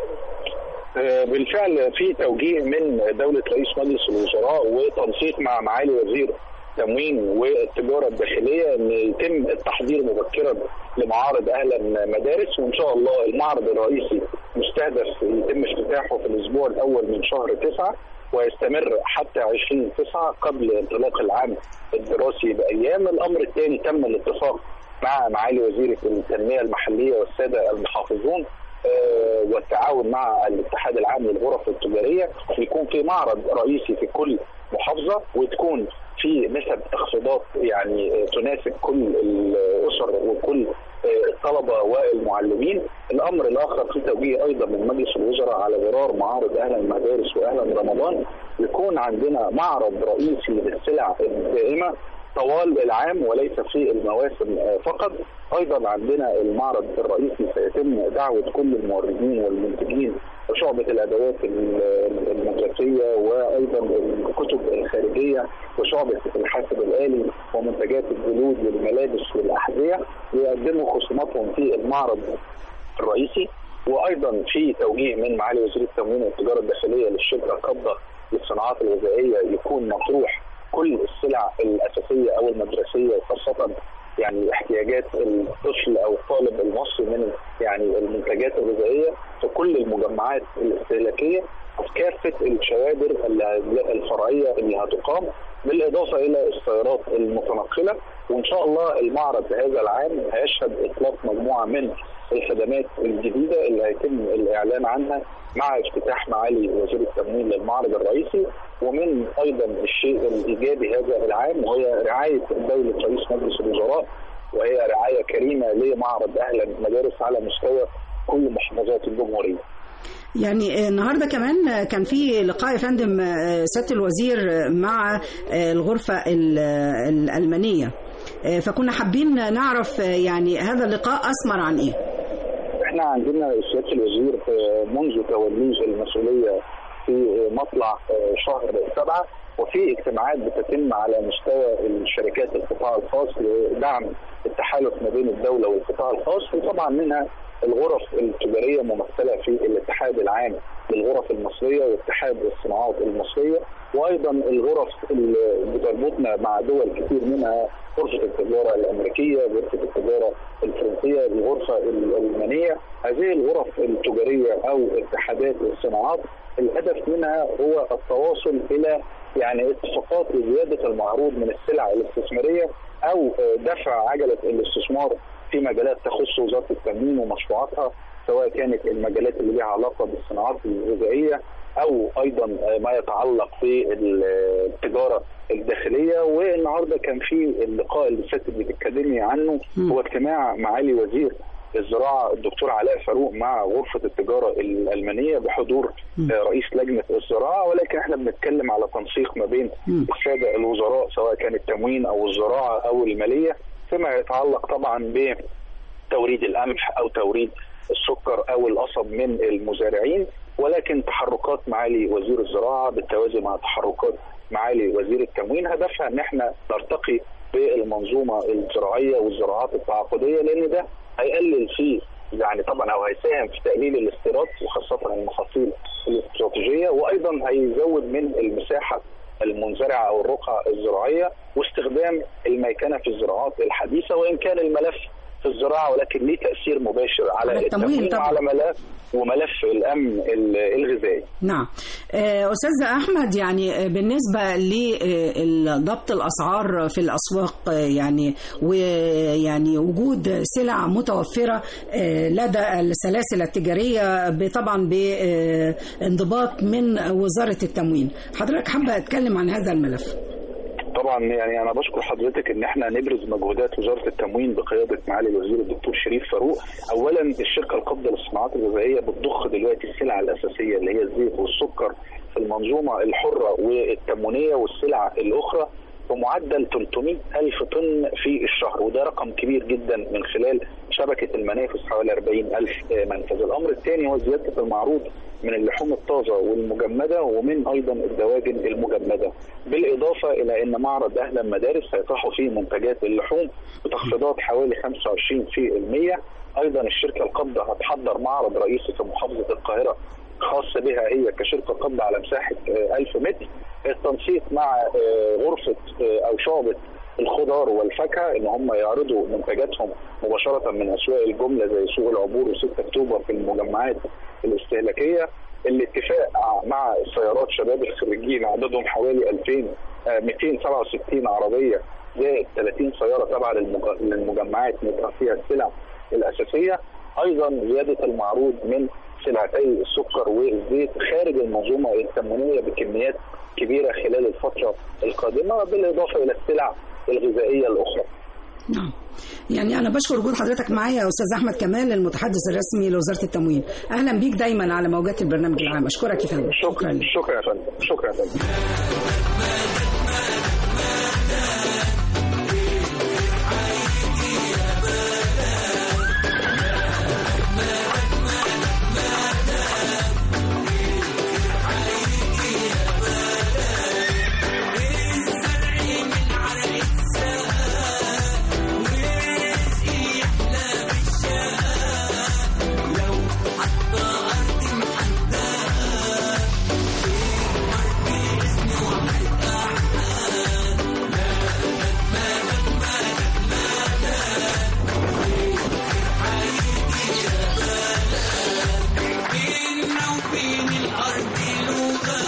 آه، بالفعل في توجيه من دوله رئيس مجلس الوزراء وتنسيق مع معالي وزير التموين والتجاره الداخليه ان يتم التحضير مبكرا لمعارض اهلا مدارس وان شاء الله المعرض الرئيسي مستهدف يتم افتتاحه في الاسبوع الاول من شهر تسعه ويستمر حتى 20 تسعة قبل انطلاق العام الدراسي بأيام الأمر الثاني تم الاتفاق مع معالي وزير التنمية المحلية والسادة المحافظون آه، والتعاون مع الاتحاد العام للغرف التجارية يكون في معرض رئيسي في كل محافظة وتكون في نسب اخفاضات يعني آه، تناسب كل الأسر وكل آه، الطلبة والمعلمين الأمر الآخر في توجيه أيضا من مجلس الوزراء على غرار معارض أهلا المدارس وأهلا رمضان يكون عندنا معرض رئيسي للسلع الدائمة طوال العام وليس في المواسم آه، فقط ايضا عندنا المعرض الرئيسي سيتم دعوه كل الموردين والمنتجين وشعبه الادوات ال- المدرسيه وايضا الكتب الخارجيه وشعبه الحاسب الالي ومنتجات الجلود والملابس والاحذيه يقدموا خصوماتهم في المعرض الرئيسي وايضا في توجيه من معالي وزير التموين والتجاره الداخليه للشركه القابضه للصناعات الغذائيه يكون مطروح كل السلع الاساسيه او المدرسيه وخاصه يعني احتياجات الطفل او الطالب المصري من يعني المنتجات الغذائيه في كل المجمعات الاستهلاكيه وفي كافه الشوادر اللي- الفرعيه اللي هتقام بالاضافه الى السيارات المتنقله وان شاء الله المعرض هذا العام هيشهد اطلاق مجموعه من الخدمات الجديده اللي هيتم الاعلان عنها مع افتتاح معالي وزير التموين للمعرض الرئيسي ومن ايضا الشيء الايجابي هذا العام وهي رعايه دوله رئيس مجلس الوزراء وهي رعايه كريمه لمعرض اهلا مدارس على مستوى كل محافظات الجمهوريه. يعني آه، النهارده كمان آه، كان في لقاء يا فندم آه، سياده الوزير آه، مع آه، الغرفه ال- آه، الالمانيه آه، فكنا حابين نعرف آه، يعني هذا اللقاء اثمر عن ايه احنا عندنا سياده الوزير آه، منذ توليه المسؤوليه في آه، مطلع آه، شهر سبعه وفي اجتماعات بتتم على مستوى الشركات القطاع الخاص لدعم التحالف ما بين الدوله والقطاع الخاص وطبعا منها الغرف التجاريه ممثله في الاتحاد العام للغرف المصريه واتحاد الصناعات المصريه وايضا الغرف اللي بتربطنا مع دول كتير منها غرفه التجاره الامريكيه، غرفه التجاره الفرنسيه، الغرفه الالمانيه، هذه الغرف التجاريه او اتحادات الصناعات الهدف منها هو التواصل الى يعني اتفاقات لزياده المعروض من السلع الاستثماريه او دفع عجله الاستثمار في مجالات تخص وزاره التموين ومشروعاتها سواء كانت المجالات اللي ليها علاقه بالصناعات الغذائيه او ايضا ما يتعلق بالتجاره الداخليه والنهارده كان في اللقاء اللي فاتت بتتكلمي عنه هو اجتماع معالي وزير الزراعه الدكتور علاء فاروق مع غرفه التجاره الالمانيه بحضور رئيس لجنه الزراعه ولكن احنا بنتكلم على تنسيق ما بين الساده الوزراء سواء كان التموين او الزراعه او الماليه فيما يتعلق طبعا بتوريد القمح او توريد السكر او القصب من المزارعين ولكن تحركات معالي وزير الزراعه بالتوازي مع تحركات معالي وزير التموين هدفها ان احنا نرتقي بالمنظومه الزراعيه والزراعات التعاقديه لان ده هيقلل في يعني طبعا او هيساهم في تقليل الاستيراد وخاصه المحاصيل الاستراتيجيه وايضا هيزود من المساحه المنزرعه او الرقعه الزراعيه واستخدام الميكنه في الزراعات الحديثه وان كان الملف في الزراعه ولكن ليه تاثير مباشر على, على التموين التموين طبعاً. وعلى ملف وملف الامن ال- الغذائي. نعم آه، أستاذ أحمد يعني آه، بالنسبة لضبط الأسعار في الأسواق آه، يعني ويعني وجود سلع متوفرة آه، لدى السلاسل التجارية ب- طبعا بانضباط من وزارة التموين حضرتك حابة أتكلم عن هذا الملف طبعا يعني انا بشكر حضرتك ان احنا نبرز مجهودات وزاره التموين بقياده معالي الوزير الدكتور شريف فاروق اولا الشركه القابضه للصناعات الغذائيه بتضخ دلوقتي السلع الاساسيه اللي هي الزيت والسكر في المنظومه الحره والتموينيه والسلع الاخرى بمعدل 300 ألف طن في الشهر وده رقم كبير جدا من خلال شبكة المنافس حوالي 40 ألف منفذ الأمر الثاني هو زيادة المعروض من اللحوم الطازة والمجمدة ومن أيضا الدواجن المجمدة بالإضافة إلى أن معرض أهل المدارس هيطرحوا فيه منتجات اللحوم بتخفيضات حوالي 25% أيضا الشركة القابضة هتحضر معرض رئيسي في محافظة القاهرة خاص بها هي كشركة قابضة على مساحة آه، 1000 متر التنسيق مع آه، غرفة آه، أو شعبة الخضار والفاكهة إن هم يعرضوا منتجاتهم مباشرة من أسواق الجملة زي سوق العبور و6 أكتوبر في المجمعات الاستهلاكية الاتفاق مع سيارات شباب الخريجين عددهم حوالي 2000 آه، 267 عربية زائد 30 سيارة تابعة للمج- للمجمعات نطرح فيها السلع الأساسية أيضا زيادة المعروض من سلعتي السكر والزيت خارج المنظومة التموينية بكميات كبيرة خلال الفترة القادمة بالإضافة إلى السلع الغذائية الأخرى نعم يعني أنا بشكر وجود حضرتك معايا يا أستاذ أحمد كمال المتحدث الرسمي لوزارة التموين أهلا بيك دايما على موجات البرنامج العام أشكرك يا فندم شكرا شكرا يا فندم شكرا يا فندم بيننا وبين الأرض لغة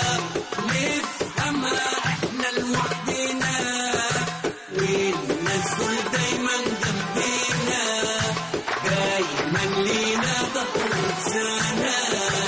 نفهمها إحنا لوحدنا والناس دول دايما جنبنا دايما لينا ظهر وسند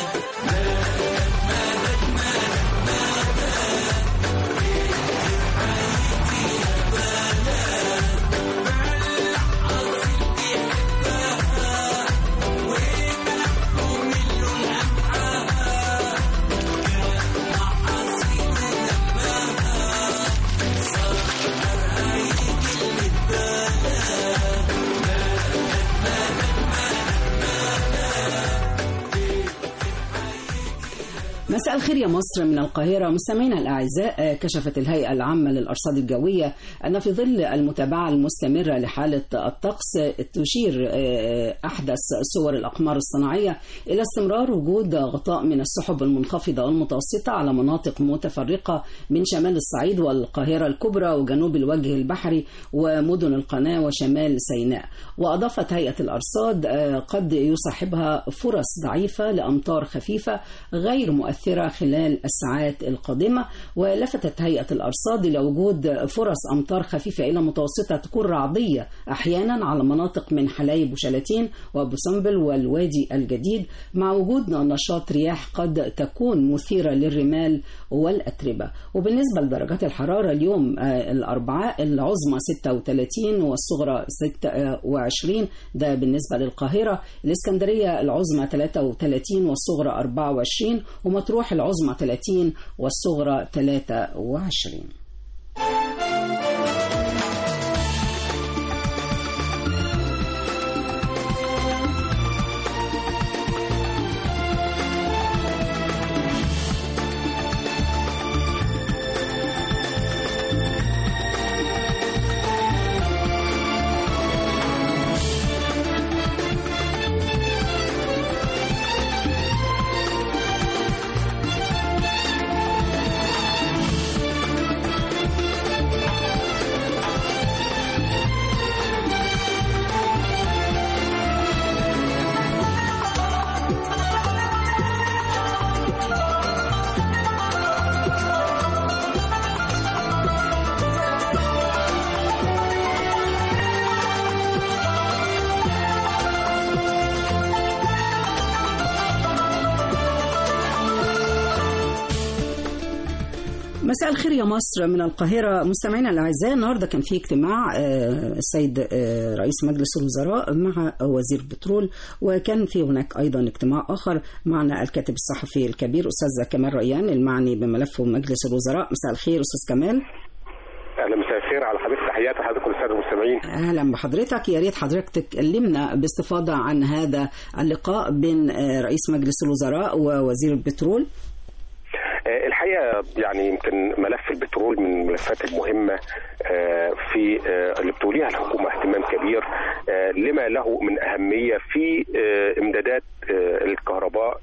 مساء الخير يا مصر من القاهرة مستمعينا الأعزاء آه، كشفت الهيئة العامة للأرصاد الجوية أن في ظل المتابعة المستمرة لحالة الطقس آه، تشير آه، أحدث صور الأقمار الصناعية إلى استمرار وجود غطاء من السحب المنخفضة والمتوسطة على مناطق متفرقة من شمال الصعيد والقاهرة الكبرى وجنوب الوجه البحري ومدن القناة وشمال سيناء وأضافت هيئة الأرصاد آه، قد يصاحبها فرص ضعيفة لأمطار خفيفة غير مؤثرة ممطرة خلال الساعات القادمة ولفتت هيئة الأرصاد إلى وجود فرص أمطار خفيفة إلى متوسطة تكون رعدية أحيانا على مناطق من حلايب وشلاتين وأبو سمبل والوادي الجديد مع وجود نشاط رياح قد تكون مثيرة للرمال والأتربة وبالنسبة لدرجات الحرارة اليوم آه، الأربعاء العظمى 36 والصغرى 26 ده بالنسبة للقاهرة الإسكندرية العظمى 33 والصغرى 24 ومطروح العظمى 30 والصغرى 23 مساء الخير يا مصر من القاهرة مستمعينا الأعزاء النهاردة كان في اجتماع آه، السيد آه، رئيس مجلس الوزراء مع وزير البترول وكان في هناك أيضا اجتماع آخر معنا الكاتب الصحفي الكبير أستاذ كمال ريان المعني بملف مجلس الوزراء مساء الخير أستاذ كمال اهلا مساء الخير على حضرتك تحياتي لحضرتك والساده المستمعين أهلا بحضرتك يا ريت حضرتك تكلمنا باستفاضة عن هذا اللقاء بين آه، رئيس مجلس الوزراء ووزير البترول آه، الحقيقه يعني يمكن ملف البترول من الملفات المهمه آه، في آه، اللي بتوليها الحكومه اهتمام كبير آه، لما له من اهميه في آه، امدادات آه، الكهرباء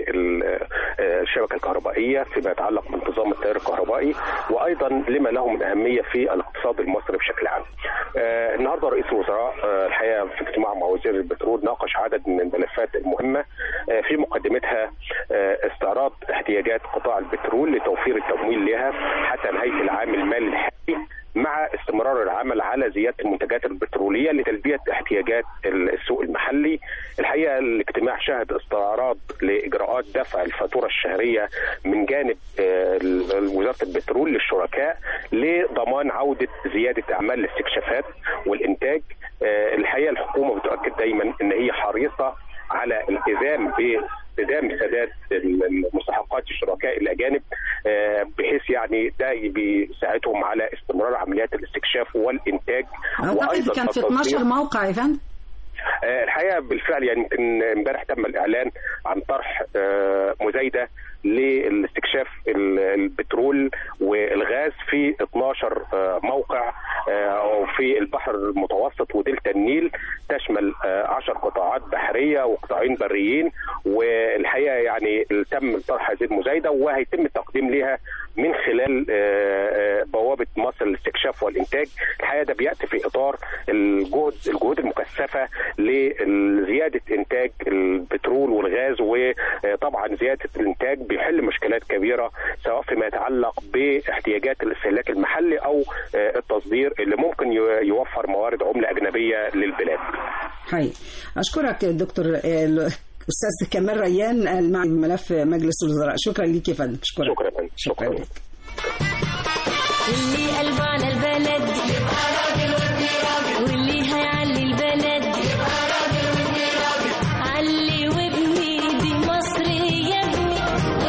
للشبكه الكهربائيه فيما يتعلق بانتظام التيار الكهربائي وايضا لما له من اهميه في الاقتصاد المصري بشكل عام. آه، النهارده رئيس الوزراء آه، الحقيقه في اجتماع مع وزير البترول ناقش عدد من الملفات المهمه آه، في مقدمتها آه، استعراض احتياجات قطاع البترول لتوفير التمويل لها حتى نهايه العام المالي الحالي مع استمرار العمل على زياده المنتجات البتروليه لتلبيه احتياجات السوق المحلي. الحقيقه الاجتماع شهد استعراض لاجراءات دفع الفاتوره الشهريه من جانب آه، وزاره البترول للشركاء لضمان عوده زياده اعمال الاستكشافات والانتاج. آه، الحقيقه الحكومه بتؤكد دايما ان هي حريصه على الالتزام باستدام سداد مستحقات الشركاء الاجانب آه، بحيث يعني ده بيساعدهم على استمرار عمليات الاستكشاف والانتاج أعتقد كان في 12 موقع يا فندم آه، الحقيقه بالفعل يعني يمكن امبارح تم الاعلان عن طرح آه، مزايده للاستكشاف ال- البترول والغاز في 12 آه، موقع آه، في البحر المتوسط ودلتا النيل تشمل آه، 10 قطاعات بحريه وقطاعين بريين والحقيقه يعني تم طرح هذه المزايده وهيتم التقديم لها من خلال آه، آه، بوابه مصر للاستكشاف والانتاج الحقيقه ده بياتي في اطار الجهد الجهود المكثفه لزياده انتاج البترول والغاز وطبعا زياده الانتاج بيحل مشكلات كبيره سواء فيما يتعلق باحتياجات الاستهلاك المحلي او آه، التصدير اللي ممكن ي- يوفر موارد عمله اجنبيه للبلاد. حي أشكرك دكتور آه، الأستاذ كمال ريان المعني بملف مجلس الوزراء شكرا ليك يا فندم شكرا شكرا فندم. شكرا لك اللي قلبه على البلد واللي هيعلي البلد علي وابني دي مصر يا ابني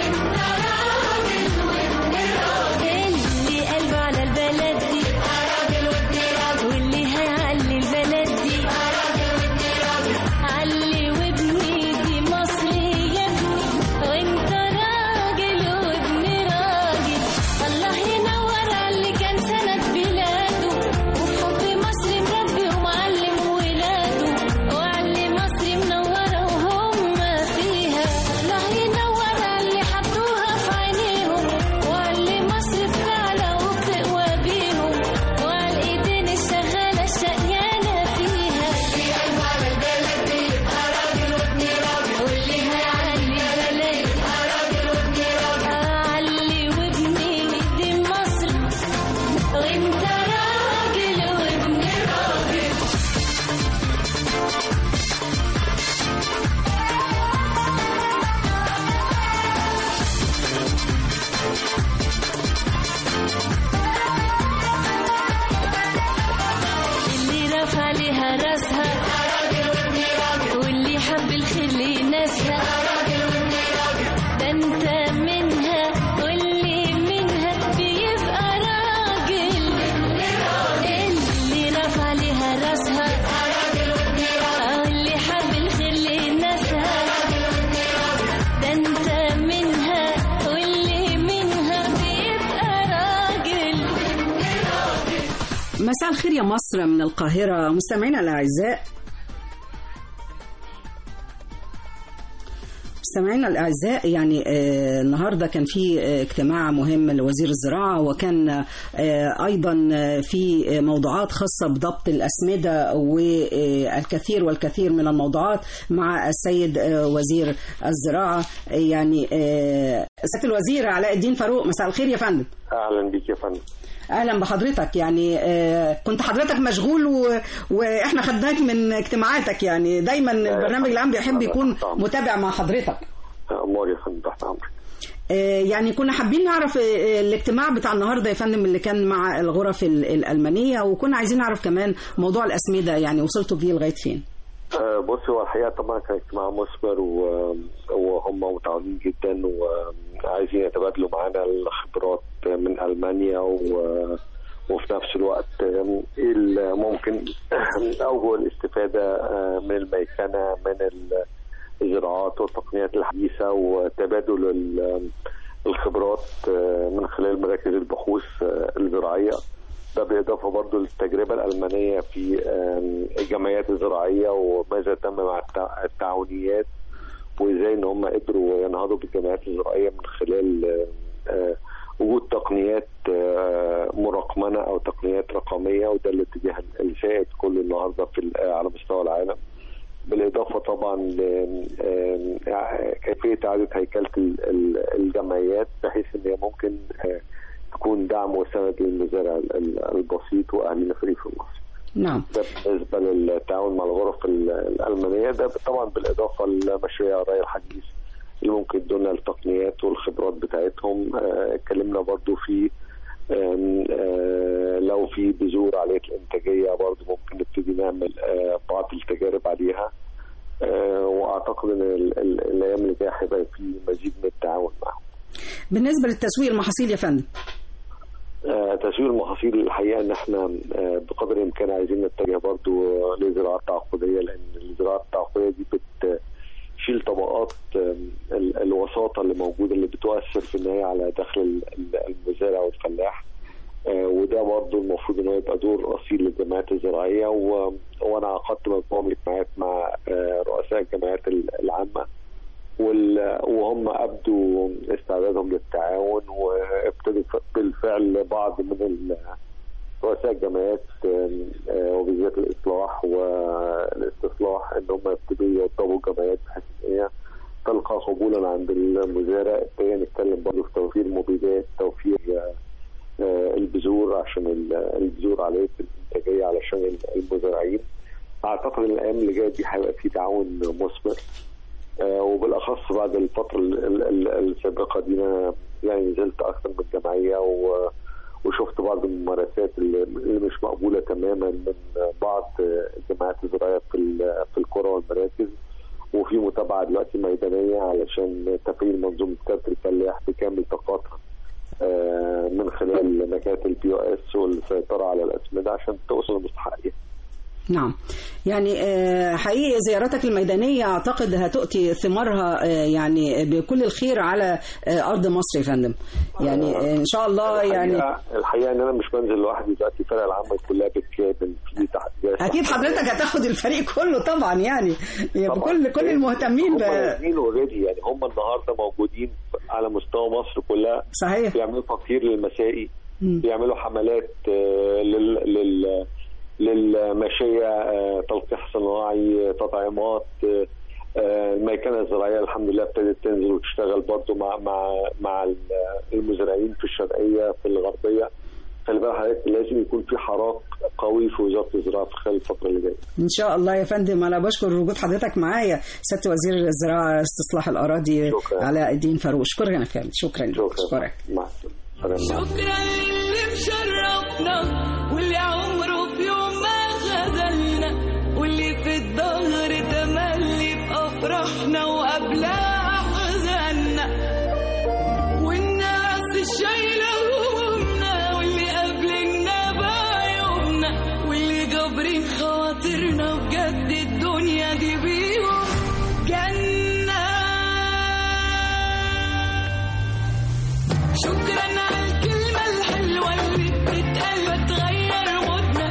اللي قلبه على البلد واللي هيعلي البلد دي علي وابني دي مصر يا ابني وانت راجل وابن راجل الله ينور على اللي كان سنة مساء الخير يا مصر من القاهرة مستمعينا الأعزاء مستمعينا الأعزاء يعني آه، النهاردة كان في آه، اجتماع مهم لوزير الزراعة وكان آه، أيضا آه، في آه، موضوعات خاصة بضبط الأسمدة والكثير والكثير من الموضوعات مع السيد آه، وزير الزراعة آه، يعني آه، سيادة الوزير علاء الدين فاروق مساء الخير يا فندم اهلا بيك يا فندم اهلا بحضرتك يعني آه، كنت حضرتك مشغول و... واحنا خدناك من اجتماعاتك يعني دايما البرنامج العام بيحب يكون متابع مع حضرتك امور يا فندم تحت امرك آه، يعني كنا حابين نعرف آه، الاجتماع بتاع النهارده يا فندم اللي كان مع الغرف ال- الالمانيه وكنا عايزين نعرف كمان موضوع الاسمده يعني وصلتوا بيه لغايه فين آه، بص هو الحقيقه طبعا كان اجتماع مثمر و- وهم متعاونين جدا وعايزين يتبادلوا معانا الخبرات من المانيا و- وفي نفس الوقت آم، ايه اللي ممكن اوجه الاستفاده آه، من الميكنه من ال- الزراعات والتقنيات الحديثه وتبادل ال- الخبرات آه، من خلال مراكز البحوث آه، الزراعيه ده بالإضافة برضو للتجربة الألمانية في آم، الجمعيات الزراعية وماذا تم مع التع- التعاونيات وإزاي إن هم قدروا ينهضوا بالجمعيات الزراعية من خلال آم، آه، وجود تقنيات آه، مرقمنة أو تقنيات رقمية وده الاتجاه السائد كل النهاردة في ال- على مستوى العالم بالإضافة طبعا ل- آم، كيفية إعادة هيكلة ال- ال- الجمعيات بحيث إن هي ممكن آه، تكون دعم وسند للمزارع ال- ال- البسيط واهالينا في ريف مصر. نعم ده بالنسبه للتعاون مع الغرف ال- الالمانيه ده طبعا بالاضافه لمشاريع الري الحديث اللي ممكن يدونا التقنيات والخبرات بتاعتهم آه، اتكلمنا برضو في آم، آه، لو في بذور عاليه الانتاجيه برضو ممكن نبتدي نعمل آه، بعض التجارب عليها آه، واعتقد ان ال- ال- الايام اللي جايه هيبقى في مزيد من التعاون معهم. بالنسبه للتسويق المحاصيل يا فندم آه، تسويق المحاصيل الحقيقه ان احنا آه، بقدر الامكان عايزين نتجه برضو لزراعه تعاقديه لان الزراعه التعاقديه دي بتشيل طبقات آه، ال- الوساطه اللي موجوده اللي بتؤثر في النهايه على دخل ال- ال- المزارع والفلاح آه، وده برضو المفروض ان هو يبقى دور اصيل للجمعيات الزراعيه و- وانا عقدت مجموعه من الاجتماعات مع آه، رؤساء الجمعيات ال- العامه وال- وهم ابدوا استعدادهم للتعاون وابتدوا ف- بالفعل بعض من ال- رؤساء الجمعيات آم، آه، وبالذات الاصلاح والاستصلاح ان هم يبتدوا يوضبوا الجمعيات بحيث ان هي تلقى قبولا عند المزارع ابتدينا نتكلم برضه في توفير مبيدات توفير آه، آه، البذور عشان ال- البذور عاليه الانتاجيه علشان المزارعين اعتقد ان الايام اللي جايه دي هيبقى في تعاون مثمر آه، وبالاخص بعد الفتره ال- ال- ال- السابقه دي انا يعني نزلت اكثر من جمعيه و- وشفت بعض الممارسات اللي اللي مش مقبوله تماما من بعض الجماعات الزراعيه في ال- في القرى والمراكز وفي متابعه دلوقتي ميدانيه علشان تفعيل منظومه كارت الفلاح بكامل طاقاتها آه، من خلال مكاتب البي او اس والسيطره على الاسمده عشان توصل لمستحقيها. نعم يعني آه، حقيقي زيارتك الميدانية أعتقد هتؤتي ثمارها آه، يعني بكل الخير على آه، أرض مصر يا فندم يعني آه، إن شاء الله يعني الحقيقة- الحقيقه ان انا مش بنزل لوحدي دلوقتي الفرقه العامه كلها بتكابل في تحديات أكيد حضرتك هتاخد الفريق كله طبعا يعني يعني بكل كل المهتمين هم ب... نازلين اوريدي يعني هم النهارده موجودين على مستوى مصر كلها صحيح بيعملوا تطهير للمسائي مم. بيعملوا حملات آه، لل لل للماشيه آه، تلقيح صناعي تطعيمات آه، آه، الميكنه الزراعيه الحمد لله ابتدت تنزل وتشتغل برضو مع مع مع ال- المزارعين في الشرقيه في الغربيه خلي بالك حضرتك لازم يكون في حراك قوي في وزاره الزراعه في خلال الفتره اللي جايه إن شاء الله يا فندم أنا بشكر وجود حضرتك معايا سيادة وزير الزراعة استصلاح الأراضي شكرا. علاء الدين فاروق شكرا يا فندم شكرا شكرا مع السلامه سلام شكرا للي مشرفنا واللي عمره في يوم ما خذلنا واللي في الظهر تملي في افراحنا وقبلها احزاننا والناس الشايله همومنا واللي قابلنا بعيوبنا واللي جابرين خواطرنا بجد الدنيا دي بيهم جنه شكرا على الكلمة الحلوة اللي بتتقال بتغير مودنا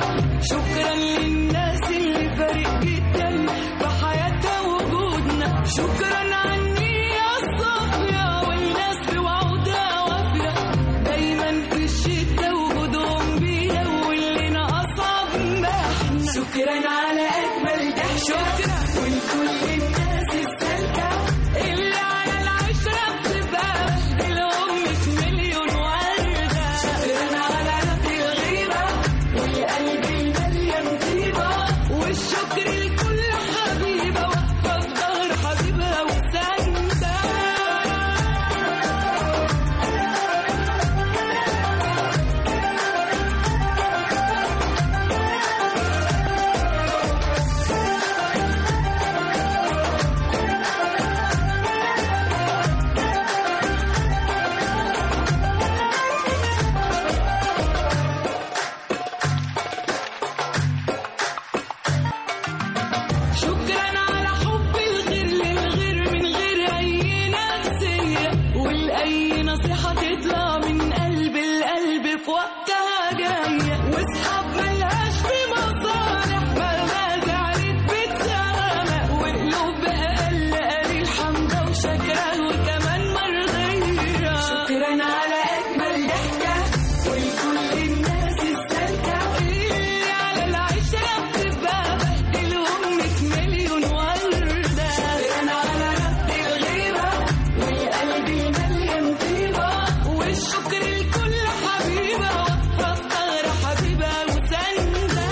جاية واصحاب ملهاش في مصالح مهما زعلت بتسامح وقلوب أقل قليل حمدة وشكرا وكمان مرضية شكرا على أجمل ضحكة ولكل الناس السالكة اللي على العشرة بتبقى بهدلهم مية مليون وردة شكرا على رد الغيبة والقلب المليان طيبة والشكر لكل حبيبة واقفة في ظهر حبيبة وسندة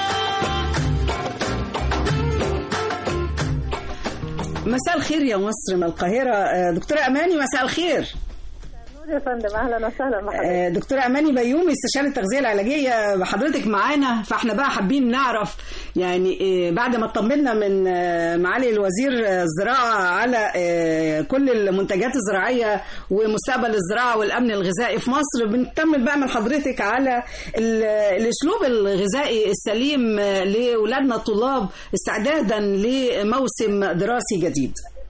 مساء الخير يا مصر من القاهرة آه، دكتورة أماني مساء الخير يا فندم اهلا وسهلا بحضرتك آه، دكتورة أماني بيومي استشارة التغذية العلاجية بحضرتك معانا فاحنا بقى حابين نعرف يعني آه، بعد ما اطمنا من آه، معالي الوزير آه، الزراعة على آه، كل المنتجات الزراعية ومستقبل الزراعة والأمن الغذائي في مصر بنكمل بقى من حضرتك على ال- الأسلوب الغذائي السليم آه، لأولادنا الطلاب استعدادا لموسم دراسي جديد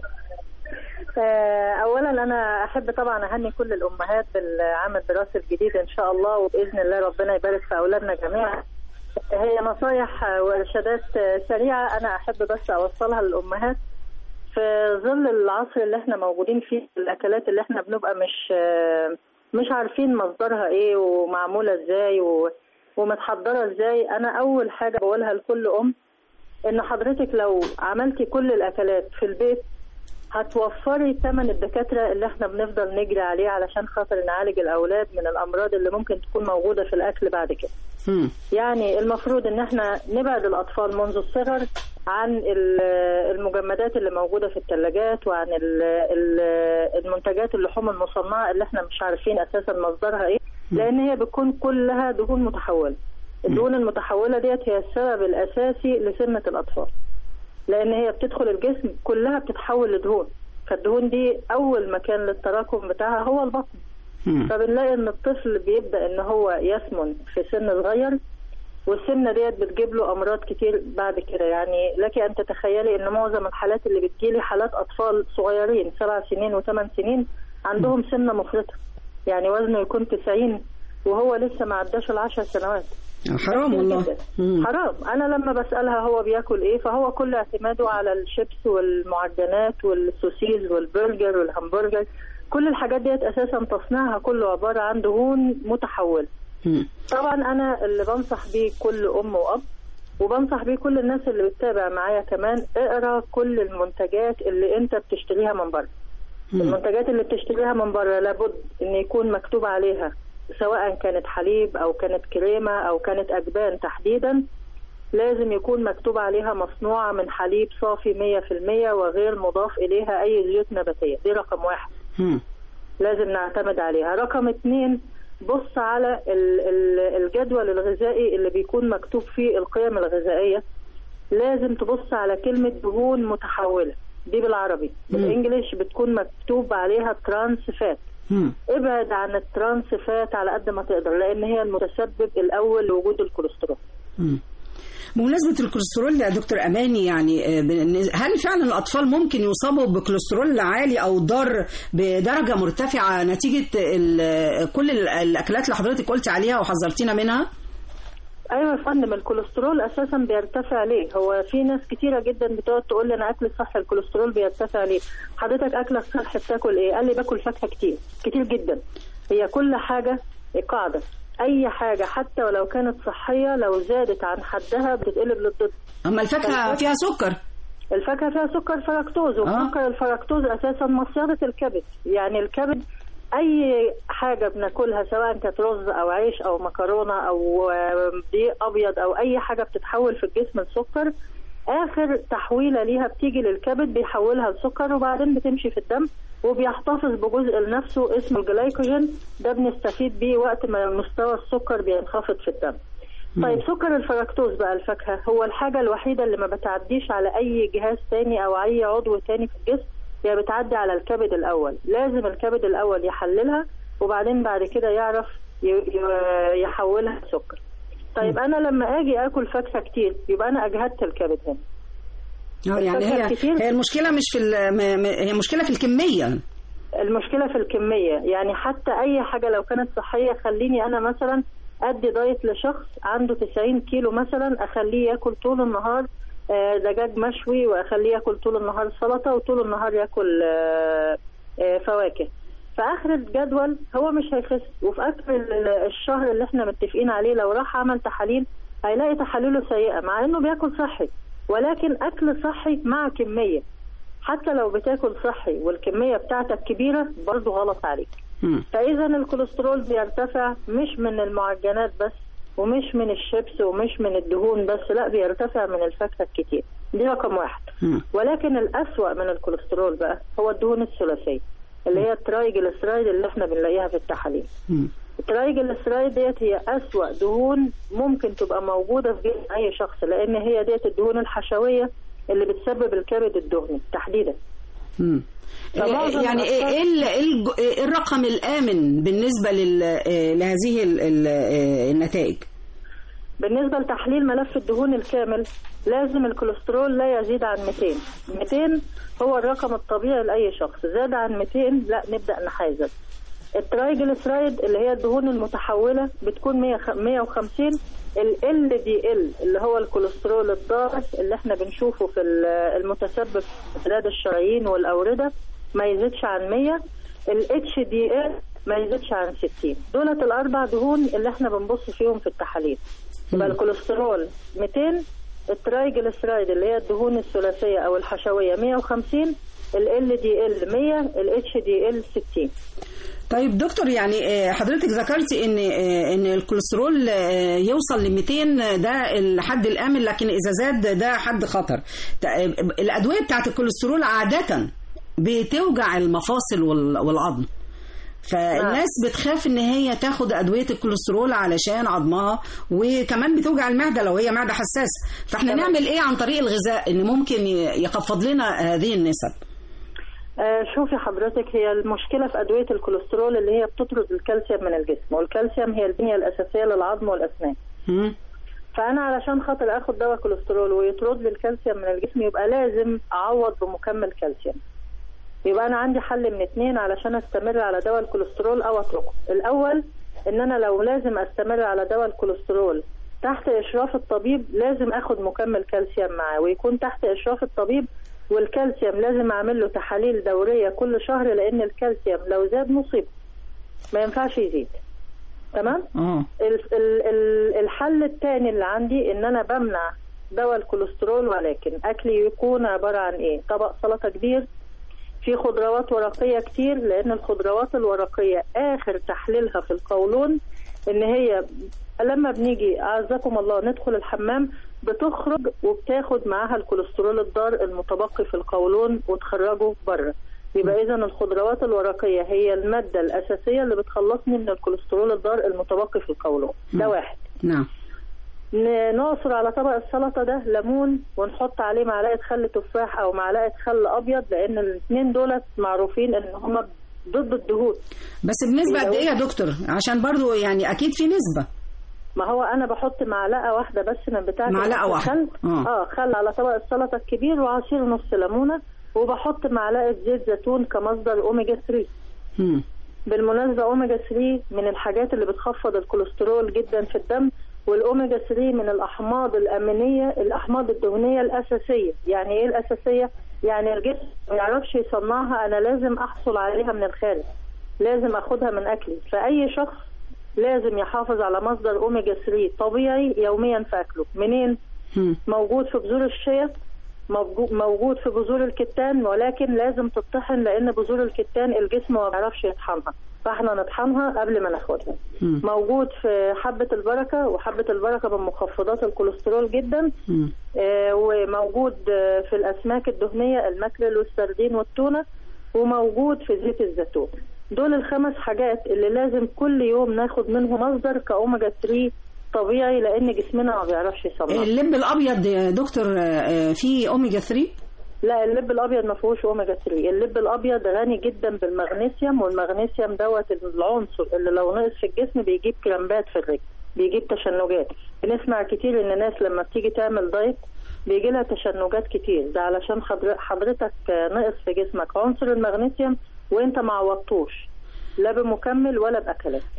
آه، اولا انا احب طبعا اهني كل الامهات بالعام الدراسي الجديد ان شاء الله وباذن الله ربنا يبارك في اولادنا جميعا هي نصايح آه، وارشادات آه، سريعه انا احب بس اوصلها للامهات في ظل العصر اللي احنا موجودين فيه الاكلات اللي احنا بنبقى مش آه، مش عارفين مصدرها ايه ومعموله ازاي و- ومتحضره ازاي انا اول حاجه بقولها لكل ام ان حضرتك لو عملتي كل الاكلات في البيت هتوفري ثمن الدكاترة اللي احنا بنفضل نجري عليه علشان خاطر نعالج الأولاد من الأمراض اللي ممكن تكون موجودة في الأكل بعد كده يعني المفروض ان احنا نبعد الأطفال منذ الصغر عن ال- المجمدات اللي موجودة في الثلاجات وعن ال- ال- المنتجات اللحوم المصنعة اللي احنا مش عارفين أساسا مصدرها ايه لأن هي بتكون كلها دهون متحولة الدهون المتحولة ديت هي السبب الأساسي لسمنة الأطفال لان هي بتدخل الجسم كلها بتتحول لدهون فالدهون دي اول مكان للتراكم بتاعها هو البطن فبنلاقي ان الطفل بيبدا ان هو يسمن في سن صغير والسمنه ديت بتجيب له امراض كتير بعد كده يعني لك ان تتخيلي ان معظم الحالات اللي بتجيلي حالات اطفال صغيرين سبع سنين وثمان سنين عندهم سمنه مفرطه يعني وزنه يكون 90 وهو لسه ما عداش العشر سنوات حرام كتير والله جداً. مم. حرام انا لما بسالها هو بياكل ايه فهو كل اعتماده على الشيبس والمعجنات والسوسيز والبرجر والهمبرجر كل الحاجات ديت اساسا تصنيعها كله عباره عن دهون متحوله طبعا انا اللي بنصح بيه كل ام واب وبنصح بيه كل الناس اللي بتتابع معايا كمان اقرا كل المنتجات اللي انت بتشتريها من بره المنتجات اللي بتشتريها من بره لابد ان يكون مكتوب عليها سواء كانت حليب او كانت كريمه او كانت اجبان تحديدا لازم يكون مكتوب عليها مصنوعه من حليب صافي 100% وغير مضاف اليها اي زيوت نباتيه دي رقم واحد لازم نعتمد عليها رقم اتنين بص على ال- ال- الجدول الغذائي اللي بيكون مكتوب فيه القيم الغذائية لازم تبص على كلمة دهون متحولة دي بالعربي بالانجليش بتكون مكتوب عليها ترانس فات ابعد عن الترانس فات على قد ما تقدر لان هي المتسبب الاول لوجود الكوليسترول مم. بمناسبة الكوليسترول يا دكتور أماني يعني آه، بن- هل فعلا الأطفال ممكن يصابوا بكوليسترول عالي أو ضار بدرجة مرتفعة نتيجة ال- كل ال- الأكلات اللي حضرتك قلت عليها وحذرتينا منها؟ ايوه يا فندم الكوليسترول اساسا بيرتفع ليه هو في ناس كتيره جدا بتقعد تقول لي انا اكل صح الكوليسترول بيرتفع ليه حضرتك اكلك صح بتاكل ايه قال لي باكل فاكهه كتير كتير جدا هي كل حاجه قاعده اي حاجه حتى ولو كانت صحيه لو زادت عن حدها بتتقلب للضد أما الفاكهة فيها سكر الفاكهه فيها سكر فركتوز وسكر الفركتوز اساسا مصيده الكبد يعني الكبد اي حاجه بناكلها سواء كانت رز او عيش او مكرونه او آه، دقيق ابيض او اي حاجه بتتحول في الجسم لسكر اخر تحويله ليها بتيجي للكبد بيحولها لسكر وبعدين بتمشي في الدم وبيحتفظ بجزء لنفسه اسمه الجلايكوجين ده بنستفيد بيه وقت ما مستوى السكر بينخفض في الدم طيب سكر الفركتوز بقى الفاكهه هو الحاجه الوحيده اللي ما بتعديش على اي جهاز تاني او اي عضو تاني في الجسم هي بتعدي على الكبد الاول لازم الكبد الاول يحللها وبعدين بعد كده يعرف ي- ي- يحولها لسكر طيب انا لما اجي اكل فاكهه كتير يبقى انا اجهدت الكبد هنا آه، يعني الفاكهة هي الكتير- هي المشكلة مش في ال- م- م- هي مشكلة في الكمية المشكله في الكميه يعني حتى اي حاجه لو كانت صحيه خليني انا مثلا ادي دايت لشخص عنده 90 كيلو مثلا اخليه ياكل طول النهار آه، دجاج مشوي واخليه ياكل طول النهار سلطه وطول النهار ياكل آه، آه، فواكه في اخر الجدول هو مش هيخس وفي اخر ال- الشهر اللي احنا متفقين عليه لو راح عمل تحاليل هيلاقي تحاليله سيئه مع انه بياكل صحي ولكن اكل صحي مع كميه حتى لو بتاكل صحي والكميه بتاعتك كبيره برضه غلط عليك فاذا الكوليسترول بيرتفع مش من المعجنات بس ومش من الشيبس ومش من الدهون بس لا بيرتفع من الفاكهه الكتير دي رقم واحد ولكن الأسوأ من الكوليسترول بقى هو الدهون الثلاثيه اللي هي الترايجليسرايد اللي احنا بنلاقيها في التحاليل الترايجليسرايد ديت هي أسوأ دهون ممكن تبقى موجودة في جسم أي شخص لأن هي ديت الدهون الحشوية اللي بتسبب الكبد الدهني تحديدا مم. فمعظم يعني ايه الأطفال- إيه ال- إيه الج- إيه الرقم الامن بالنسبه لل- آه، لهذه ال- ال- آه، النتائج بالنسبة لتحليل ملف الدهون الكامل لازم الكوليسترول لا يزيد عن 200 200 هو الرقم الطبيعي لأي شخص زاد عن 200 لا نبدأ نحاسب الترايجليسرايد اللي هي الدهون المتحولة بتكون 100 150 ال LDL اللي هو الكوليسترول الضار اللي احنا بنشوفه في ال- المتسبب في انسداد الشرايين والأوردة ما يزيدش عن 100 ال HDL ما يزيدش عن 60 دولت الأربع دهون اللي احنا بنبص فيهم في التحاليل يبقى الكوليسترول 200 الترايجليسرايد اللي هي الدهون الثلاثية أو الحشوية 150 ال LDL 100 ال HDL 60 طيب دكتور يعني آه، حضرتك ذكرتي ان آه، ان الكوليسترول آه، يوصل ل 200 ده الحد الامن لكن اذا زاد ده حد خطر ت- آه، الادويه بتاعت الكوليسترول عاده بتوجع المفاصل وال- والعظم فالناس بتخاف ان هي تاخد ادويه الكوليسترول علشان عظمها وكمان بتوجع المعده لو هي معده حساسه فاحنا تمام. نعمل ايه عن طريق الغذاء ان ممكن ي- يخفض لنا هذه النسب آه شوفي حضرتك هي المشكلة في أدوية الكوليسترول اللي هي بتطرد الكالسيوم من الجسم والكالسيوم هي البنية الأساسية للعظم والأسنان فأنا علشان خاطر آخد دواء كوليسترول ويطرد لي الكالسيوم من الجسم يبقى لازم أعوض بمكمل كالسيوم يبقى أنا عندي حل من اتنين علشان أستمر على دواء الكوليسترول أو أتركه الأول إن أنا لو لازم أستمر على دواء الكوليسترول تحت إشراف الطبيب لازم أخد مكمل كالسيوم معاه ويكون تحت إشراف الطبيب والكالسيوم لازم أعمل له تحاليل دورية كل شهر لأن الكالسيوم لو زاد مصيبة ما ينفعش يزيد تمام؟ اه ال- ال- ال- الحل الثاني اللي عندي ان انا بمنع دواء الكوليسترول ولكن اكلي يكون عباره عن ايه طبق سلطه كبير في خضروات ورقيه كتير لان الخضروات الورقيه اخر تحليلها في القولون ان هي لما بنيجي اعزكم الله ندخل الحمام بتخرج وبتاخد معاها الكوليسترول الضار المتبقي في القولون وتخرجه بره يبقى اذا الخضروات الورقيه هي الماده الاساسيه اللي بتخلصني من الكوليسترول الضار المتبقي في القولون ده واحد نعم ن- نعصر على طبق السلطه ده ليمون ونحط عليه معلقه خل تفاح او معلقه خل ابيض لان الاثنين دولت معروفين ان هم ضد الدهون بس بنسبه قد ايه يا دكتور عشان برضو يعني اكيد في نسبه ما هو انا بحط معلقه واحده بس من بتاعه معلقة واحدة. خل آه. اه خل على طبق السلطه الكبير وعصير نص ليمونه وبحط معلقه زيت زيتون كمصدر اوميجا 3 مم. بالمناسبة أوميجا 3 من الحاجات اللي بتخفض الكوليسترول جدا في الدم والأوميجا 3 من الأحماض الأمينية الأحماض الدهنية الأساسية يعني إيه الأساسية؟ يعني الجسم ما يعرفش يصنعها أنا لازم أحصل عليها من الخارج لازم أخدها من أكلي فأي شخص لازم يحافظ على مصدر أوميجا 3 طبيعي يوميا في أكله منين؟ موجود في بذور الشيا موجو- موجود في بذور الكتان ولكن لازم تطحن لان بذور الكتان الجسم ما بيعرفش يطحنها فاحنا نطحنها قبل ما ناخدها موجود في حبة البركة وحبة البركة من مخفضات الكوليسترول جدا آه، وموجود آه، في الأسماك الدهنية الماكريل والسردين والتونة وموجود في زيت الزيتون دول الخمس حاجات اللي لازم كل يوم ناخد منهم مصدر كأوميجا 3 طبيعي لأن جسمنا ما بيعرفش يصنعها اللب الابيض يا دكتور آه، آه، فيه اوميجا 3 لا اللب الابيض ما فيهوش اوميجا 3 اللب الابيض غني جدا بالمغنيسيوم والمغنيسيوم دوت العنصر اللي لو نقص في الجسم بيجيب كرامبات في الرجل بيجيب تشنجات بنسمع كتير ان الناس لما بتيجي تعمل دايت بيجي لها تشنجات كتير ده علشان حضر- حضرتك نقص في جسمك عنصر المغنيسيوم وانت ما عوضتوش لا بمكمل ولا باكلات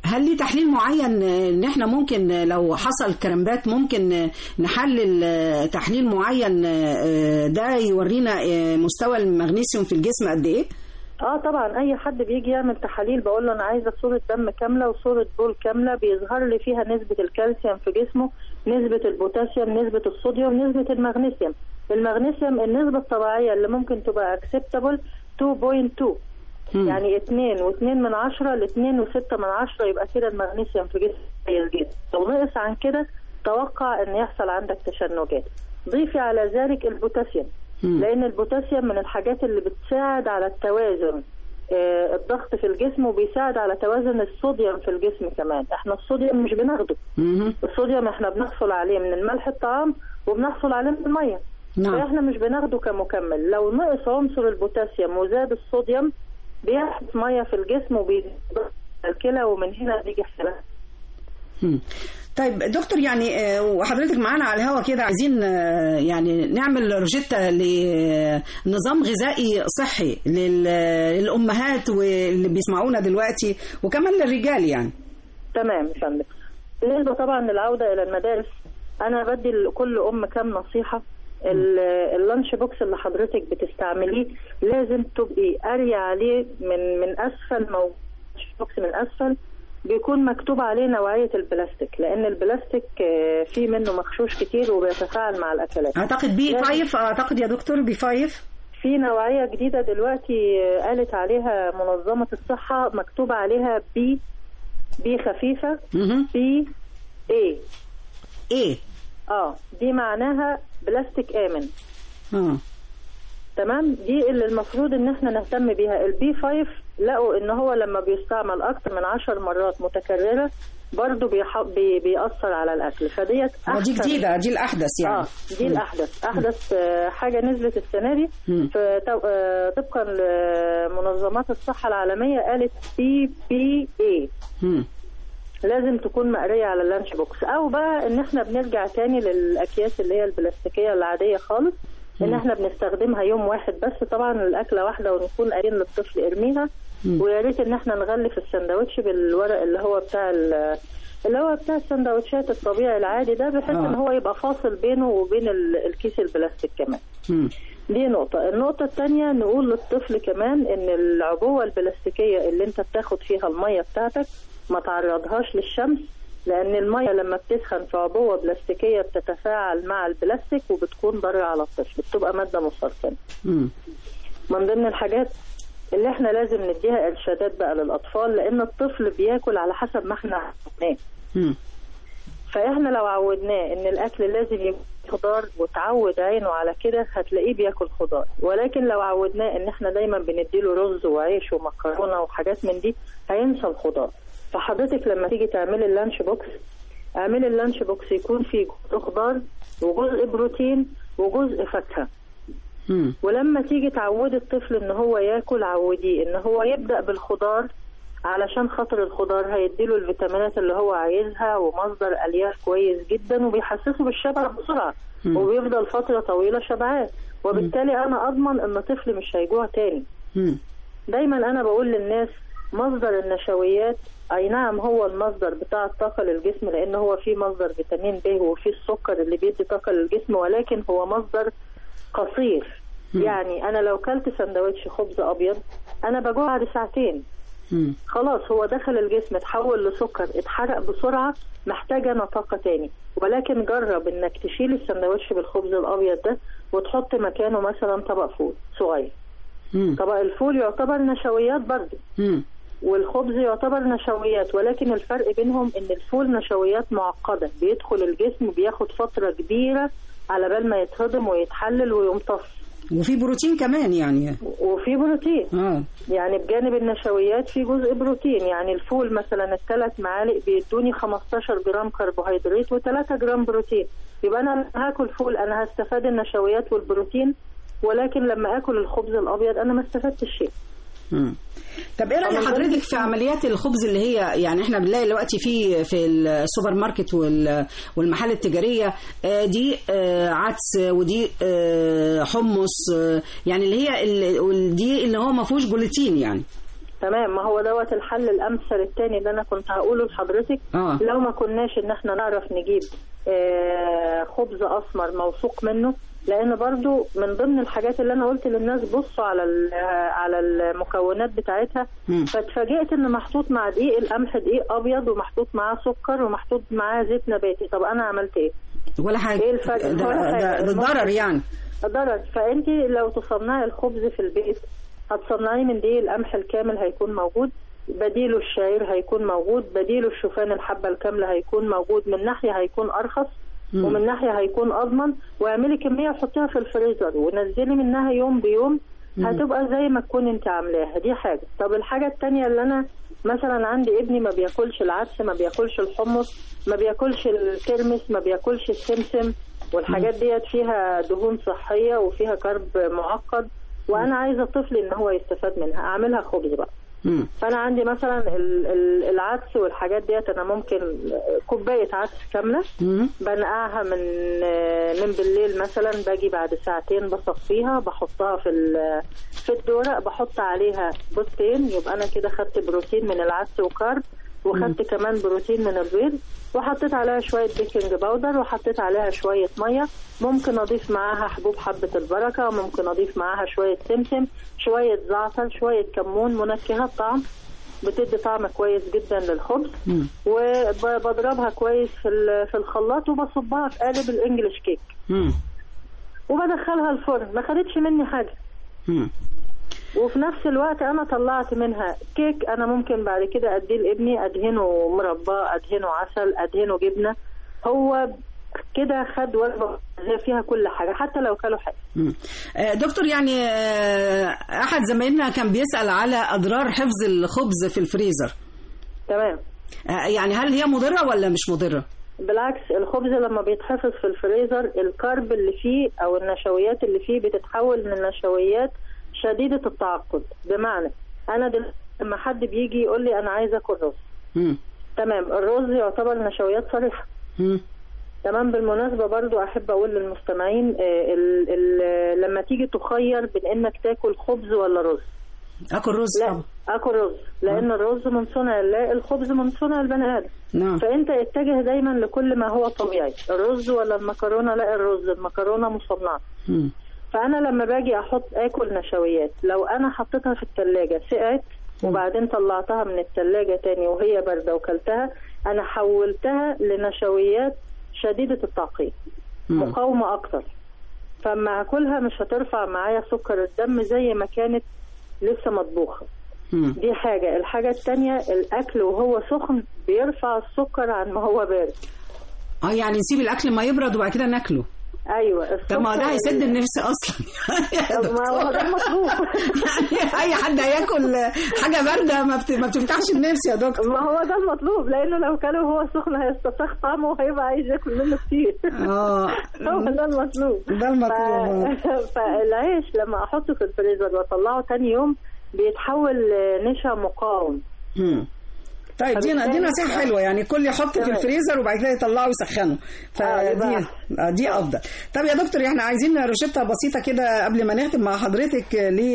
هل لي تحليل معين آه، ان احنا ممكن آه، لو حصل كرامبات ممكن آه، نحلل آه، تحليل معين آه، ده يورينا آه، مستوى المغنيسيوم في الجسم قد ايه؟ اه طبعا اي حد بيجي يعمل تحاليل بقول له انا عايزه صوره دم كامله وصوره بول كامله بيظهر لي فيها نسبه الكالسيوم في جسمه نسبه البوتاسيوم نسبه الصوديوم نسبه المغنيسيوم المغنيسيوم النسبه الطبيعيه اللي ممكن تبقى اكسبتابل 2.2 يعني 2 و2 من 10 ل 2 و6 من 10 يبقى كده المغنيسيوم في جسمك كويس جدا لو نقص عن كده توقع ان يحصل عندك تشنجات ضيفي على ذلك البوتاسيوم لان البوتاسيوم من الحاجات اللي بتساعد على التوازن آه، الضغط في الجسم وبيساعد على توازن الصوديوم في الجسم كمان احنا الصوديوم مش بناخده الصوديوم احنا بنحصل عليه من الملح الطعام وبنحصل عليه من الميه نعم. فاحنا مش بناخده كمكمل لو نقص عنصر البوتاسيوم وزاد الصوديوم بيحبس ميه في الجسم وبيزيد الكلى ومن هنا بيجي احتباس مم. طيب دكتور يعني آه، وحضرتك معانا على الهوا كده عايزين آه، يعني نعمل روجيتا لنظام غذائي صحي لل- للامهات واللي بيسمعونا دلوقتي وكمان للرجال يعني تمام يا فندم بالنسبه طبعا للعوده الى المدارس انا بدي لكل ام كام نصيحه ال- اللانش بوكس اللي حضرتك بتستعمليه لازم تبقي قاريه عليه من من اسفل موجود بوكس من اسفل بيكون مكتوب عليه نوعيه البلاستيك لان البلاستيك آه، فيه منه مغشوش كتير وبيتفاعل مع الاكلات اعتقد بي لازم- فايف اعتقد يا دكتور بي فايف في نوعية جديدة دلوقتي قالت عليها منظمة الصحة مكتوب عليها بي بي خفيفة بي اي ايه اه دي معناها بلاستيك آمن اه تمام دي اللي المفروض ان احنا نهتم بيها البي 5 لقوا ان هو لما بيستعمل اكتر من عشر مرات متكررة برضه بيح... بي... بيأثر على الاكل فديت ودي أحسن- جديدة دي الأحدث يعني اه دي الاحدث احدث آه، حاجه نزلت السنه دي مم. في تو- آه، طبقا لمنظمات الصحه العالميه قالت بي بي اي مم. لازم تكون مقريه على اللانش بوكس او بقى ان احنا بنرجع تاني للاكياس اللي هي البلاستيكيه العاديه خالص ان مم. احنا بنستخدمها يوم واحد بس طبعا الاكله واحده ونكون قايلين للطفل ارميها مم. ويا ريت ان احنا نغلف السندوتش بالورق اللي هو بتاع ال- اللي هو بتاع السندوتشات الطبيعي العادي ده بحيث آه. ان هو يبقى فاصل بينه وبين ال- الكيس البلاستيك كمان مم. دي نقطة النقطة الثانية نقول للطفل كمان ان العبوة البلاستيكية اللي انت بتاخد فيها المية بتاعتك ما تعرضهاش للشمس لان المية لما بتسخن في عبوة بلاستيكية بتتفاعل مع البلاستيك وبتكون ضارة على الطفل بتبقى مادة مسرطنة مم. من ضمن الحاجات اللي احنا لازم نديها ارشادات بقى للاطفال لان الطفل بياكل على حسب ما احنا عودناه مم. فاحنا لو عودناه ان الاكل لازم يكون خضار وتعود عينه على كده هتلاقيه بياكل خضار ولكن لو عودناه ان احنا دايما بنديله رز وعيش ومكرونه وحاجات من دي هينسى الخضار فحضرتك لما تيجي تعملي اللانش بوكس اعملي اللانش بوكس يكون فيه جزء خضار وجزء بروتين وجزء فاكهه مم. ولما تيجي تعودي الطفل ان هو ياكل عوديه ان هو يبدا بالخضار علشان خاطر الخضار هيديله الفيتامينات اللي هو عايزها ومصدر الياف كويس جدا وبيحسسه بالشبع بسرعه مم. وبيفضل فتره طويله شبعان وبالتالي انا اضمن ان طفلي مش هيجوع تاني مم. دايما انا بقول للناس مصدر النشويات اي نعم هو المصدر بتاع الطاقه للجسم لان هو فيه مصدر فيتامين ب وفيه السكر اللي بيدي طاقه للجسم ولكن هو مصدر قصير مم. يعني انا لو كلت سندوتش خبز ابيض انا بجوع بعد ساعتين مم. خلاص هو دخل الجسم اتحول لسكر اتحرق بسرعه محتاجه انا طاقه تاني ولكن جرب انك تشيل السندوتش بالخبز الابيض ده وتحط مكانه مثلا طبق فول صغير مم. طبق الفول يعتبر نشويات برضه مم. والخبز يعتبر نشويات ولكن الفرق بينهم ان الفول نشويات معقده بيدخل الجسم بياخد فتره كبيره على بال ما يتهضم ويتحلل ويمتص وفي بروتين كمان يعني وفي بروتين اه يعني بجانب النشويات في جزء بروتين يعني الفول مثلا الثلاث معالق بيدوني 15 جرام كربوهيدرات و3 جرام بروتين يبقى انا لما هاكل فول انا هستفاد النشويات والبروتين ولكن لما اكل الخبز الابيض انا ما استفدتش شيء مم. طب ايه راي أنا حضرتك برضه- في عمليات الخبز اللي هي يعني احنا بنلاقي دلوقتي في في السوبر ماركت وال- والمحال التجاريه آه، دي آه، عدس ودي آه، حمص آه، يعني اللي هي ال- وال- دي اللي هو ما فيهوش جلوتين يعني تمام ما هو دوت الحل الامثل الثاني اللي انا كنت هقوله لحضرتك آه. لو ما كناش ان احنا نعرف نجيب آه خبز اسمر موثوق منه لان برضو من ضمن الحاجات اللي انا قلت للناس بصوا على ال- على المكونات بتاعتها مم. فاتفاجئت ان محطوط مع دقيق القمح دقيق ابيض ومحطوط معاه سكر ومحطوط معاه زيت نباتي طب انا عملت ايه ولا حاجه ايه الفرق ده, ولا ده, حاجة. ده ضرر يعني ضرر فانت لو تصنعي الخبز في البيت هتصنعيه من دقيق القمح الكامل هيكون موجود بديله الشعير هيكون موجود بديله الشوفان الحبة الكاملة هيكون موجود من ناحية هيكون أرخص مم. ومن ناحية هيكون أضمن واعملي كمية وحطيها في الفريزر ونزلي منها يوم بيوم مم. هتبقى زي ما تكون انت عاملاها دي حاجة طب الحاجة التانية اللي أنا مثلا عندي ابني ما بياكلش العدس ما بياكلش الحمص ما بياكلش الترمس ما بياكلش السمسم والحاجات ديت فيها دهون صحية وفيها كرب معقد وانا عايزه طفلي ان هو يستفاد منها اعملها خبز بقى مم. فانا عندي مثلا ال- ال- العدس والحاجات ديت انا ممكن كوبايه عدس كامله مم. بنقعها من من بالليل مثلا باجي بعد ساعتين بصفيها بحطها في ال- في الدورق بحط عليها بيضتين يبقى انا كده خدت بروتين من العدس وكارب وخدت كمان بروتين من البيض وحطيت عليها شويه بيكنج باودر وحطيت عليها شويه ميه ممكن اضيف معاها حبوب حبه البركه ممكن اضيف معاها شويه سمسم شويه زعتر شويه كمون منكهات طعم بتدي طعم كويس جدا للخبز مم. وبضربها كويس في ال- في الخلاط وبصبها في قالب الانجليش كيك مم. وبدخلها الفرن ما خدتش مني حاجه مم. وفي نفس الوقت انا طلعت منها كيك انا ممكن بعد كده اديه لابني ادهنه مربى ادهنه عسل ادهنه جبنه هو كده خد وجبه غذائية فيها كل حاجه حتى لو كلوا حاجه مم. آه، دكتور يعني آه، احد زمايلنا كان بيسال على اضرار حفظ الخبز في الفريزر تمام آه، يعني هل هي مضره ولا مش مضره بالعكس الخبز لما بيتحفظ في الفريزر الكارب اللي فيه او النشويات اللي فيه بتتحول من نشويات شديدة التعقد بمعنى انا دلوقتي لما حد بيجي يقول لي انا عايز اكل رز مم. تمام الرز يعتبر نشويات صريحة مم. تمام بالمناسبة برضو أحب أقول للمستمعين آه، ال ال لما تيجي تخير بين إنك تاكل خبز ولا رز اكل رز لا طبعا أكل رز لأن الرز من صنع الله الخبز من صنع البني آدم نعم فأنت اتجه دايما لكل ما هو طبيعي الرز ولا المكرونة لا الرز المكرونة مصنعة مم. فأنا لما باجي أحط آكل نشويات لو أنا حطيتها في التلاجة سقعت وبعدين طلعتها من التلاجة تاني وهي باردة وكلتها أنا حولتها لنشويات شديدة التعقيد مم. مقاومة أكتر فما أكلها مش هترفع معايا سكر الدم زي ما كانت لسه مطبوخة مم. دي حاجة الحاجة التانية الأكل وهو سخن بيرفع السكر عن ما هو بارد اه يعني نسيب الاكل ما يبرد وبعد كده ناكله أيوة طب ما ده السكر هيسد ال- النفس اصلا يا طب ما هو ده دكتور. المطلوب يعني اي حد هياكل حاجه بارده ما بت- ما بتفتحش النفس يا دكتور ما هو ده المطلوب لانه لو كان وهو سخن هيستساغ طعمه وهيبقى عايز ياكل منه كتير اه هو ده المطلوب ده المطلوب ف... فالعيش لما احطه في الفريزر واطلعه تاني يوم بيتحول لنشا مقاوم مم. طيب دي دي نصيحه حلوه يعني كل يحط في تمام. الفريزر وبعد كده يطلعه ويسخنه آه، فدي يبقى آه، دي افضل طب يا دكتور احنا عايزين روشته بسيطه كده قبل ما نختم مع حضرتك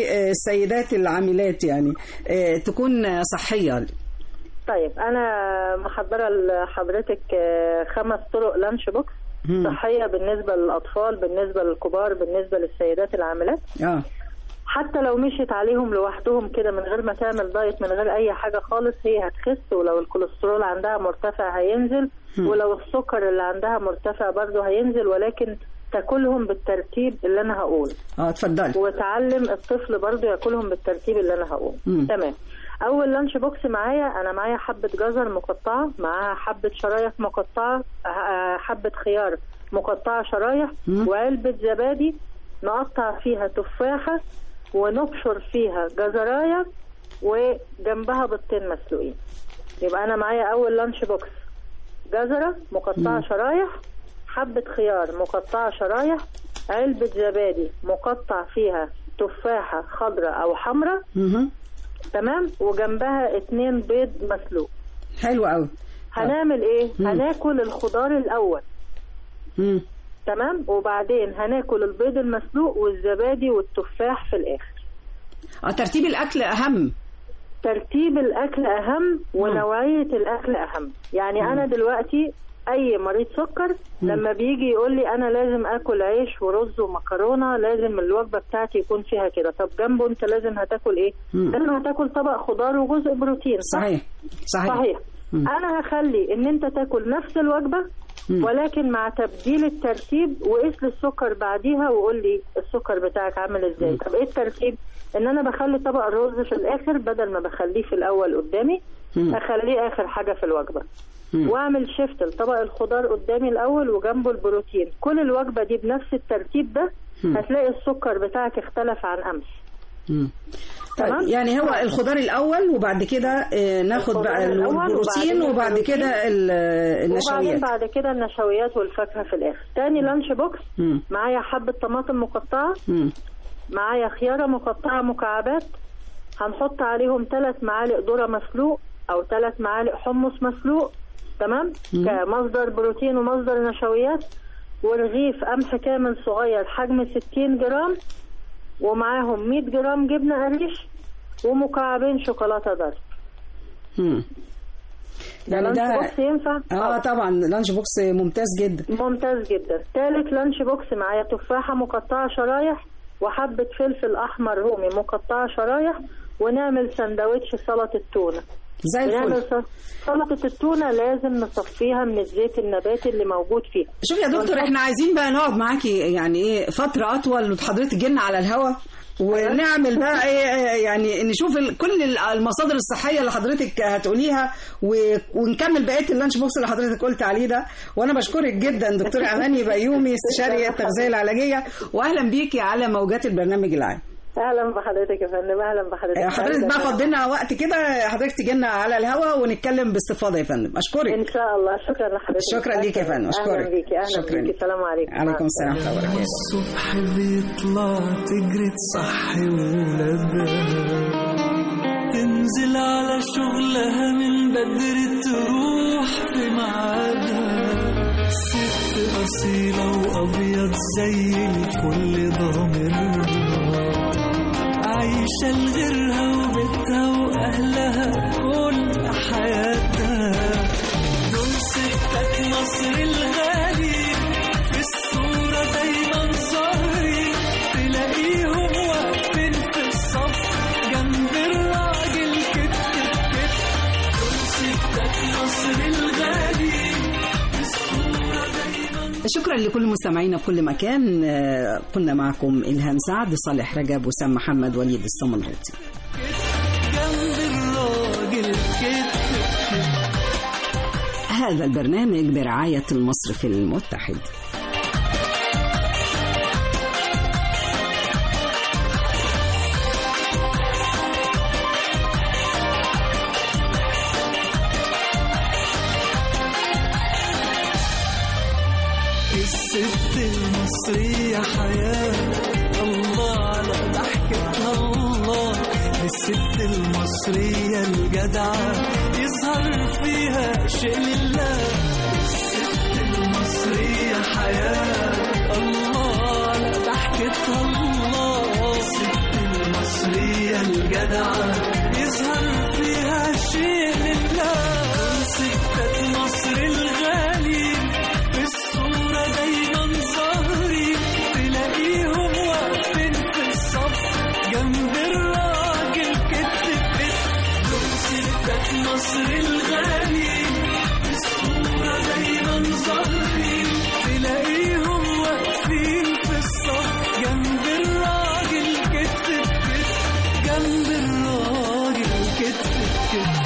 للسيدات العاملات يعني آه، تكون صحيه طيب انا محضره لحضرتك آه، خمس طرق لانش بوكس مم. صحيه بالنسبه للاطفال بالنسبه للكبار بالنسبه للسيدات العاملات اه حتى لو مشيت عليهم لوحدهم كده من غير ما تعمل دايت من غير اي حاجه خالص هي هتخس ولو الكوليسترول عندها مرتفع هينزل هم. ولو السكر اللي عندها مرتفع برضه هينزل ولكن تاكلهم بالترتيب اللي انا هقول اه اتفضلي وتعلم الطفل برضه ياكلهم بالترتيب اللي انا هقول مم. تمام اول لانش بوكس معايا انا معايا حبه جزر مقطعه معاها حبه شرايح مقطعه آه، حبه خيار مقطعه شرايح مم. وعلبه زبادي نقطع فيها تفاحه ونبشر فيها جزرايه وجنبها بيضتين مسلوقين يبقى انا معايا اول لانش بوكس جزره مقطعه مم. شرايح حبه خيار مقطعه شرايح علبه زبادي مقطع فيها تفاحه خضراء او حمراء مهم. تمام وجنبها اتنين بيض مسلوق حلو قوي هنعمل ايه مم. هناكل الخضار الاول مم. تمام وبعدين هناكل البيض المسلوق والزبادي والتفاح في الاخر اه ترتيب الاكل اهم ترتيب الاكل اهم ونوعيه الاكل اهم يعني انا دلوقتي اي مريض سكر لما بيجي يقول لي انا لازم اكل عيش ورز ومكرونه لازم الوجبه بتاعتي يكون فيها كده طب جنبه انت لازم هتاكل ايه مم. لازم هتاكل طبق خضار وجزء بروتين صح؟ صحيح صحيح صحيح مم. انا هخلي ان انت تاكل نفس الوجبه مم. ولكن مع تبديل الترتيب وقيس لي السكر بعديها وقول لي السكر بتاعك عامل ازاي طب ايه الترتيب ان انا بخلي طبق الرز في الاخر بدل ما بخليه في الاول قدامي مم. اخليه اخر حاجه في الوجبه مم. واعمل شيفت لطبق الخضار قدامي الاول وجنبه البروتين كل الوجبه دي بنفس الترتيب ده مم. هتلاقي السكر بتاعك اختلف عن امس مم. طيب تمام؟ يعني هو الخضار الاول وبعد كده آه، ناخد الخضار بقى الأول البروتين وبعدين وبعد البروتين. كده ال- وبعدين النشويات بعد كده النشويات والفاكهه في الاخر تاني لانش بوكس مم. معايا حبه طماطم مقطعه مم. معايا خيارة مقطعة مكعبات هنحط عليهم ثلاث معالق ذرة مسلوق أو ثلاث معالق حمص مسلوق تمام مم. كمصدر بروتين ومصدر نشويات ورغيف قمح كامل صغير حجم 60 جرام ومعاهم 100 جرام جبنة قريش ومكعبين شوكولاتة دارك مم. ده يعني لانش ده بوكس ينفع؟ اه طبعا لانش بوكس ممتاز جدا ممتاز جدا ثالث لانش بوكس معايا تفاحة مقطعة شرايح وحبة فلفل أحمر رومي مقطعة شرايح ونعمل سندوتش سلطة تونة زي بنعمل الفل س- سلطة التونة لازم نصفيها من الزيت النباتي اللي موجود فيها شوف يا دكتور احنا عايزين بقى نقعد معاكي يعني ايه فتره اطول وحضرتك تجينا على الهوا ونعمل بقى ايه يعني نشوف ال- كل ال- المصادر الصحيه اللي حضرتك هتقوليها و- ونكمل بقيه اللانش بوكس اللي حضرتك قلت عليه ده وانا بشكرك جدا دكتور اماني بيومي استشاري التغذيه العلاجيه واهلا بيكي على موجات البرنامج العام أهلا بحضرتك يا فندم أهلا بحضرتك حضرتك بقى فضلنا وقت كده حضرتك تجينا على الهوا ونتكلم باستفاضه يا فندم اشكرك إن شاء الله شكرا لحضرتك شكرا ليك يا فندم اشكرك أهلا بيكي أهلا شكرا بيكي السلام عليكم عليكم السلام ورحمه الله وبركاته الصبح بيطلع تجري تصحي ولادها تنزل على شغلها من بدري تروح في ميعادها ست أصيلة وأبيض زي الفل ضامرها عايشة لغيرها وبيتها وأهلها كل حياتها دول ستات مصر الغالي في الصورة دايما ظاهرين تلاقيهم واقفين في الصف جنب الراجل كتف بكتف دول ستات مصر الغالي في الصورة دايما شكرا لكل مستمعينا في كل مكان آه، كنا معكم إلهام سعد صالح رجب وسام محمد وليد الصمنروطي جنب الراجل كتف بكتف هذا البرنامج برعاية المصرف المتحد الست المصرية حياة الله على ضحكتها الله الست المصرية الجدعة يظهر فيها شيء لله الست المصرية حياة الله على ضحكتها الله الست المصرية الجدعة يظهر فيها شيء لله ستات مصر الغالي في الصورة دايما ظاهرين تلاقيهم واقفين في الصف جنب الراجل كتف بكتف دول ستات مصر الغالي في الصورة دايما ظاهرين تلاقيهم واقفين في الصف جنب الراجل كتف بكتف جنب الراجل كتف بكتف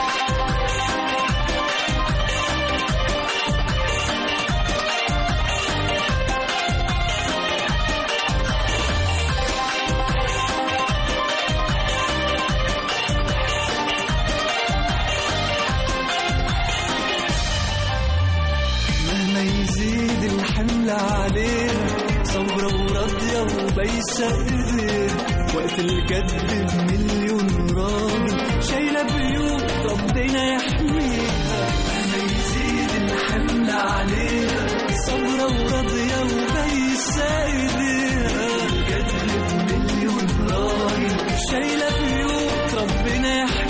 مهما يزيد الحمل علينا صبرة وراضية وبايسة ايدينا وقت الجد بمليون راجل شايلة بيوت ربنا يحميها مهما يزيد الحمل علينا صبرة وراضية وبايسة ايديها الجد بمليون راجل شايلة بيوت ربنا يحميها